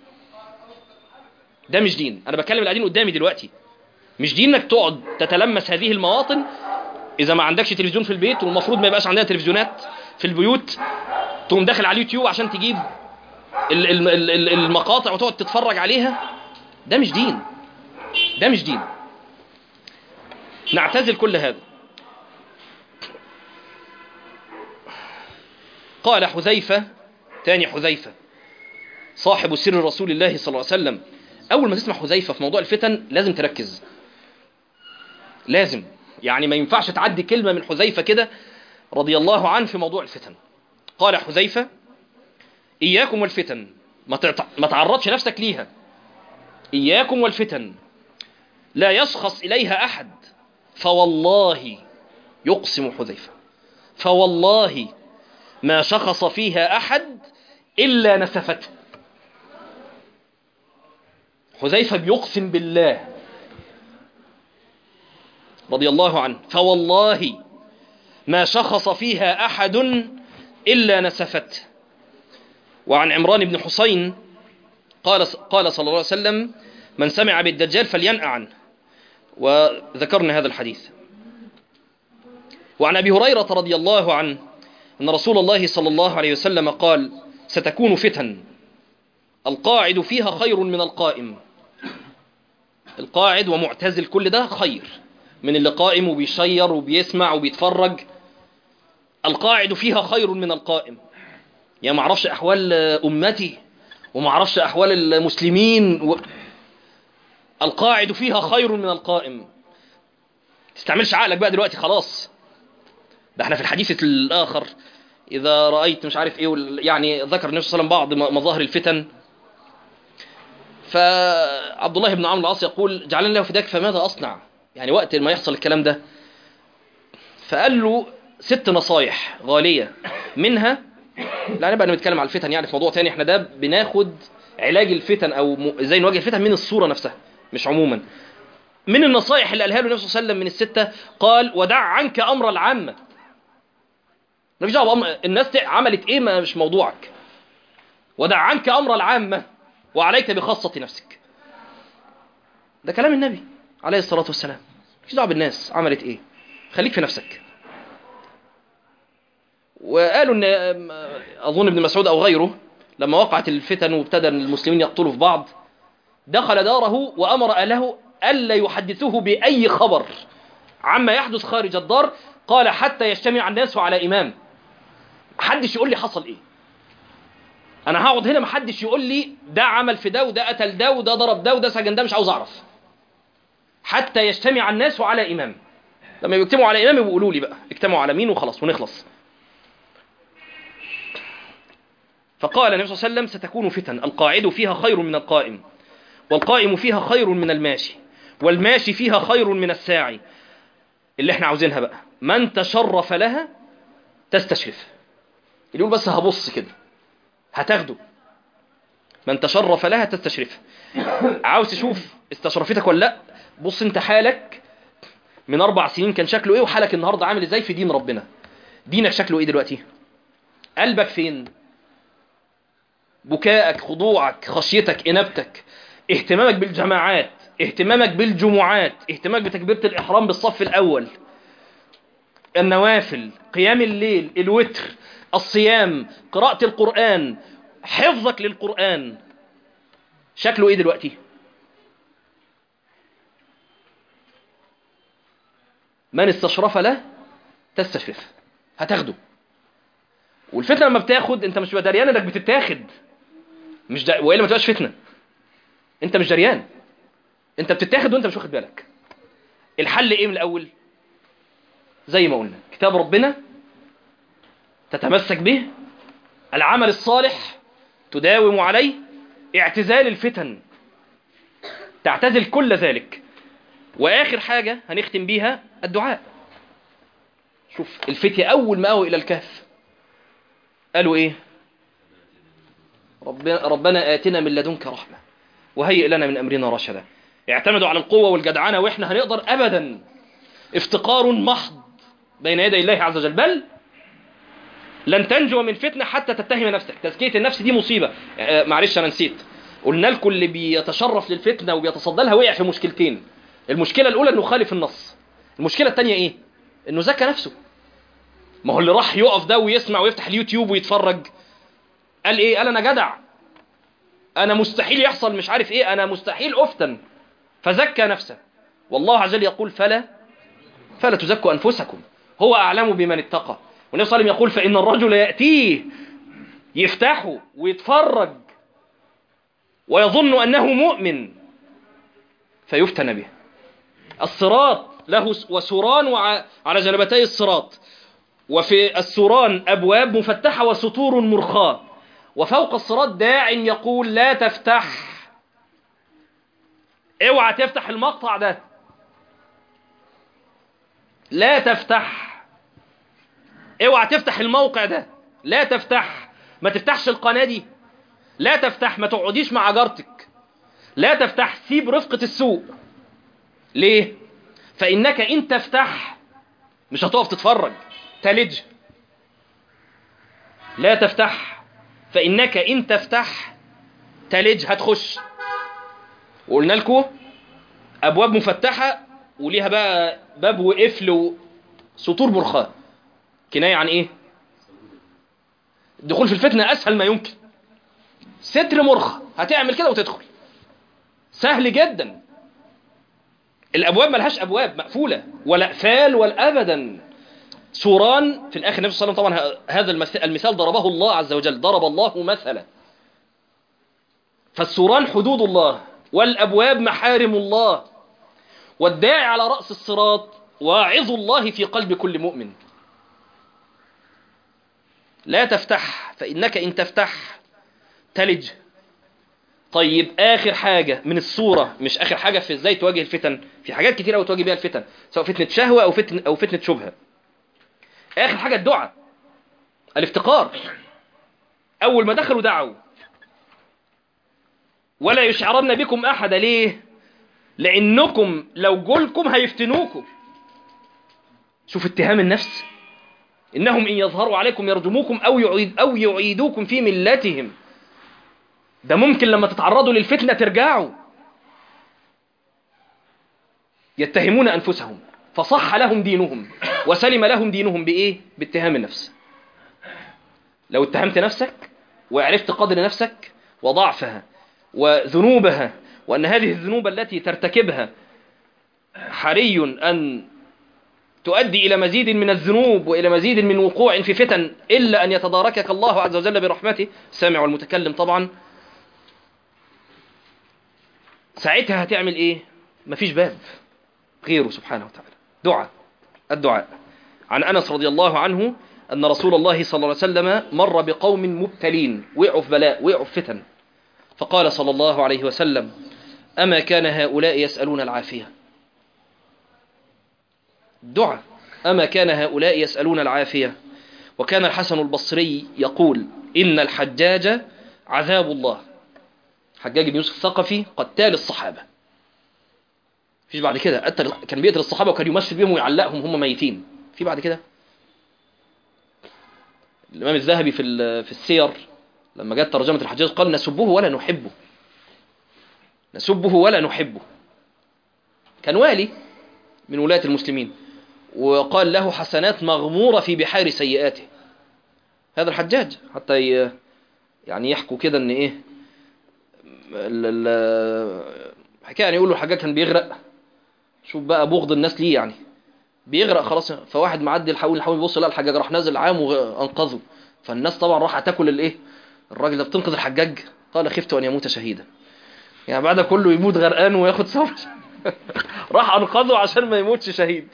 [SPEAKER 1] ده مش دين انا بتكلم اللي قاعدين قدامي دلوقتي مش دين انك تقعد تتلمس هذه المواطن اذا ما عندكش تلفزيون في البيت والمفروض ما يبقاش عندنا تلفزيونات في البيوت تقوم داخل على اليوتيوب عشان تجيب ال- ال- ال- ال- المقاطع وتقعد تتفرج عليها ده مش دين ده مش دين نعتزل كل هذا قال حذيفة تاني حذيفة صاحب سر رسول الله صلى الله عليه وسلم أول ما تسمع حذيفة في موضوع الفتن لازم تركز لازم يعني ما ينفعش تعدي كلمة من حذيفة كده رضي الله عنه في موضوع الفتن قال حذيفة إياكم والفتن ما تعت- ما تعرضش نفسك ليها إياكم والفتن لا يشخص إليها أحد فوالله يقسم حذيفة فوالله ما شخص فيها أحد إلا نسفته حذيفة بيقسم بالله رضي الله عنه فوالله ما شخص فيها أحد إلا نسفته وعن عمران بن حسين قال قال صلى الله عليه وسلم من سمع بالدجال فلينأ عنه وذكرنا هذا الحديث وعن أبي هريرة رضي الله عنه أن رسول الله صلى الله عليه وسلم قال ستكون فتن القاعد فيها خير من القائم القاعد ومعتزل كل ده خير من اللي قائم وبيشير وبيسمع وبيتفرج القاعد فيها خير من القائم يا ما اعرفش احوال امتي وما اعرفش احوال المسلمين و... القاعد فيها خير من القائم تستعملش عقلك بقى دلوقتي خلاص ده احنا في الحديث الاخر اذا رايت مش عارف ايه وال- يعني ذكر النبي صلى الله عليه وسلم بعض م- مظاهر الفتن فعبد الله بن عمرو العاص يقول جعلني له فداك فماذا اصنع يعني وقت ما يحصل الكلام ده فقال له ست نصايح غاليه منها لا نبقى نتكلم على الفتن يعني في موضوع تاني احنا ده بناخد علاج الفتن او م- ازاي نواجه الفتن من الصوره نفسها مش عموما من النصائح اللي قالها له النبي صلى الله عليه وسلم من السته قال ودع عنك امر العامه مفيش دعوه بأمر الناس تع- عملت ايه ما مش موضوعك ودع عنك امر العامه وعليك بخاصه نفسك ده كلام النبي عليه الصلاه والسلام مفيش دعوه بالناس عملت ايه خليك في نفسك وقالوا ان اظن ابن مسعود او غيره لما وقعت الفتن وابتدى المسلمين يقتلوا في بعض دخل داره وامر اهله الا يحدثوه باي خبر عما يحدث خارج الدار قال حتى يجتمع الناس على امام محدش يقول لي حصل ايه انا هقعد هنا محدش يقول لي ده عمل في ده وده قتل ده وده ضرب ده وده سجن ده مش عاوز اعرف حتى يجتمع الناس على امام لما يجتمعوا على امام يقولوا لي بقى اجتمعوا على مين وخلاص ونخلص فقال النبي صلى الله عليه وسلم ستكون فتن القاعد فيها خير من القائم والقائم فيها خير من الماشي والماشي فيها خير من الساعي اللي احنا عاوزينها بقى من تشرف لها تستشرف اللي يقول بس هبص كده هتاخده من تشرف لها تستشرف عاوز تشوف استشرفتك ولا لا بص انت حالك من اربع سنين كان شكله ايه وحالك النهارده عامل ازاي في دين ربنا دينك شكله ايه دلوقتي قلبك فين بكائك خضوعك خشيتك انابتك اهتمامك بالجماعات اهتمامك بالجمعات اهتمامك بتكبيرة الإحرام بالصف الأول النوافل قيام الليل الوتر الصيام قراءة القرآن حفظك للقرآن شكله ايه دلوقتي من استشرف له تستشرف هتاخده والفتنه لما بتاخد انت مش دريان انك بتتاخد مش دا... والا ما تبقاش فتنه انت مش دريان انت بتتاخد وانت مش واخد بالك الحل ايه من الاول زي ما قلنا كتاب ربنا تتمسك به العمل الصالح تداوم عليه اعتزال الفتن تعتزل كل ذلك واخر حاجه هنختم بيها الدعاء شوف الفتية اول ما اوى الى الكهف قالوا ايه ربنا, ربنا آتنا من لدنك رحمة وهيئ لنا من أمرنا رشدا اعتمدوا على القوة والجدعنة وإحنا هنقدر أبدا افتقار محض بين يدي الله عز وجل بل لن تنجو من فتنة حتى تتهم نفسك تزكية النفس دي مصيبة آه، معلش أنا نسيت قلنا لكم اللي بيتشرف للفتنة وبيتصدى لها وقع في مشكلتين المشكلة الأولى أنه خالف النص المشكلة الثانية إيه؟ أنه زكى نفسه ما هو اللي راح يقف ده ويسمع ويفتح اليوتيوب ويتفرج قال ايه قال انا جدع انا مستحيل يحصل مش عارف ايه انا مستحيل افتن فزكى نفسه والله عز وجل يقول فلا فلا تزكوا انفسكم هو اعلم بمن اتقى والنبي صلى الله عليه وسلم يقول فان الرجل ياتيه يفتحه ويتفرج ويظن انه مؤمن فيفتن به الصراط له س- وسران وع- على جنبتي الصراط وفي السوران أبواب مفتحة وسطور مرخاة وفوق الصراط داع يقول لا تفتح اوعى تفتح المقطع ده لا تفتح اوعى تفتح الموقع ده لا تفتح ما تفتحش القناة دي لا تفتح ما تقعديش مع جارتك لا تفتح سيب رفقة السوق ليه فإنك إن تفتح مش هتقف تتفرج تلج لا تفتح فإنك إن تفتح تلج هتخش وقلنا لكم أبواب مفتحة وليها بقى باب وقفل وسطور برخاء كناية عن إيه؟ الدخول في الفتنة أسهل ما يمكن ستر مرخى هتعمل كده وتدخل سهل جدا الأبواب ملهاش أبواب مقفولة ولا أقفال ولا أبدا سوران في الآخر النبي صلى الله عليه وسلم طبعا هذا المثال, المثال ضربه الله عز وجل ضرب الله مثلا فالسوران حدود الله والأبواب محارم الله والداعي على رأس الصراط واعظ الله في قلب كل مؤمن لا تفتح فإنك إن تفتح تلج طيب آخر حاجة من الصورة مش آخر حاجة في إزاي تواجه الفتن في حاجات كتير أوي تواجه بيها الفتن سواء فتنة شهوة أو فتنة, أو فتنة شبهة آخر حاجة الدعاء الافتقار أول ما دخلوا دعوا ولا يشعرن بكم أحد ليه لأنكم لو جولكم هيفتنوكم شوف اتهام النفس إنهم إن يظهروا عليكم يرجموكم أو, يعيد أو يعيدوكم في ملتهم ده ممكن لما تتعرضوا للفتنة ترجعوا يتهمون أنفسهم فصح لهم دينهم وسلم لهم دينهم بإيه؟ باتهام النفس لو اتهمت نفسك وعرفت قدر نفسك وضعفها وذنوبها وأن هذه الذنوب التي ترتكبها حري أن تؤدي إلى مزيد من الذنوب وإلى مزيد من وقوع في فتن إلا أن يتداركك الله عز وجل برحمته سامع المتكلم طبعا ساعتها هتعمل إيه مفيش باب غيره سبحانه وتعالى دعاء الدعاء عن أنس رضي الله عنه أن رسول الله صلى الله عليه وسلم مر بقوم مبتلين وقعوا في بلاء وقعوا في فتن فقال صلى الله عليه وسلم أما كان هؤلاء يسألون العافية دعاء أما كان هؤلاء يسألون العافية وكان الحسن البصري يقول إن الحجاج عذاب الله حجاج بن يوسف الثقفي قتال الصحابة فيش بعد كده قتل كان بيقتل الصحابة وكان يمثل بهم ويعلقهم هم ميتين في بعد كده الإمام الذهبي في في السير لما جاءت ترجمة الحجاج قال نسبه ولا نحبه نسبه ولا نحبه كان والي من ولاة المسلمين وقال له حسنات مغمورة في بحار سيئاته هذا الحجاج حتى يعني يحكوا كده ان ايه حكاية يعني يقولوا الحجاج كان بيغرق شوف بقى بغض الناس ليه يعني بيغرق خلاص فواحد معدي الحاول يحاول يبص لا الحجاج راح نازل عام وانقذه فالناس طبعا راح تاكل الايه الراجل ده بتنقذ الحجاج قال خفت ان يموت شهيدا يعني بعد كله يموت غرقان وياخد صبر راح انقذه عشان ما يموتش شهيد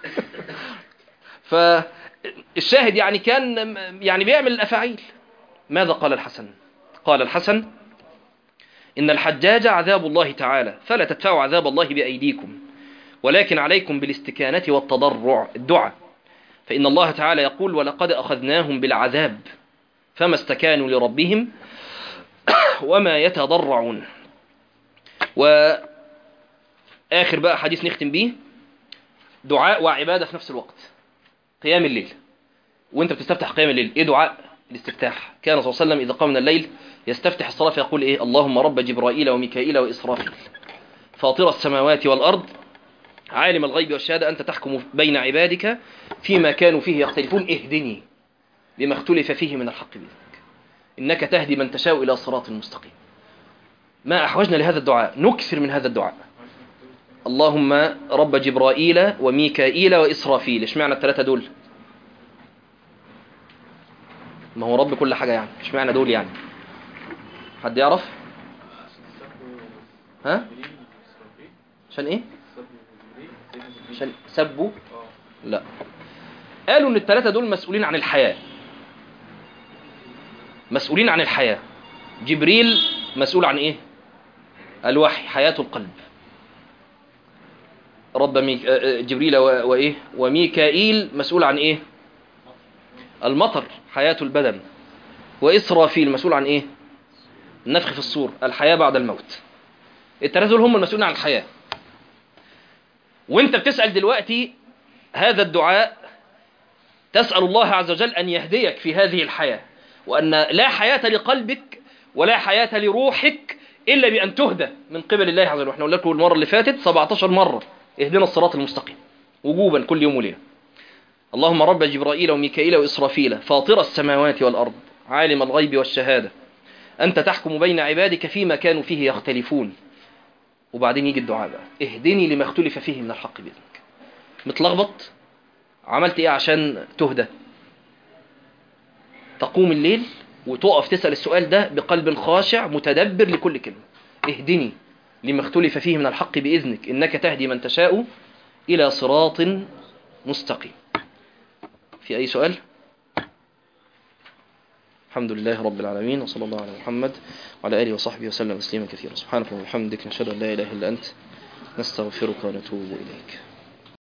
[SPEAKER 1] فالشاهد يعني كان يعني بيعمل الافاعيل ماذا قال الحسن قال الحسن إن الحجاج عذاب الله تعالى فلا تدفعوا عذاب الله بأيديكم ولكن عليكم بالاستكانة والتضرع الدعاء فإن الله تعالى يقول ولقد أخذناهم بالعذاب فما استكانوا لربهم وما يتضرعون وآخر بقى حديث نختم به دعاء وعبادة في نفس الوقت قيام الليل وانت بتستفتح قيام الليل ايه دعاء الاستفتاح كان صلى الله عليه وسلم إذا قام من الليل يستفتح الصلاة فيقول إيه اللهم رب جبرائيل وميكائيل وإسرافيل فاطر السماوات والأرض عالم الغيب والشهادة أنت تحكم بين عبادك فيما كانوا فيه يختلفون اهدني لما اختلف فيه من الحق بإذنك إنك تهدي من تشاء إلى صراط مستقيم ما أحوجنا لهذا الدعاء نكثر من هذا الدعاء اللهم رب جبرائيل وميكائيل وإسرافيل اشمعنى الثلاثة دول ما هو رب كل حاجة يعني اشمعنى دول يعني حد يعرف ها عشان ايه عشان سبوا لا قالوا ان الثلاثة دول مسؤولين عن الحياة مسؤولين عن الحياة جبريل مسؤول عن ايه الوحي حياة القلب رب ميك... جبريل و... وايه وميكائيل مسؤول عن ايه المطر حياة البدن وإسرافيل مسؤول عن ايه النفخ في الصور الحياة بعد الموت الثلاثة دول هم المسؤولين عن الحياة وانت بتسأل دلوقتي هذا الدعاء تسأل الله عز وجل أن يهديك في هذه الحياة وأن لا حياة لقلبك ولا حياة لروحك إلا بأن تهدى من قبل الله عز وجل واحنا قلنا لكم المرة اللي فاتت 17 مرة اهدنا الصراط المستقيم وجوبا كل يوم وليلة اللهم رب جبرائيل وميكائيل وإسرافيل فاطر السماوات والأرض عالم الغيب والشهادة أنت تحكم بين عبادك فيما كانوا فيه يختلفون وبعدين يجي الدعاء بقى اهدني لما اختلف فيه من الحق بإذنك متلخبط عملت ايه عشان تهدى تقوم الليل وتقف تسأل السؤال ده بقلب خاشع متدبر لكل كلمة اهدني لما اختلف فيه من الحق بإذنك إنك تهدي من تشاء إلى صراط مستقيم في أي سؤال؟ الحمد لله رب العالمين وصلى الله على محمد وعلى آله وصحبه وسلم تسليما كثيرا سبحانك اللهم وبحمدك نشهد أن لا إله إلا أنت نستغفرك ونتوب إليك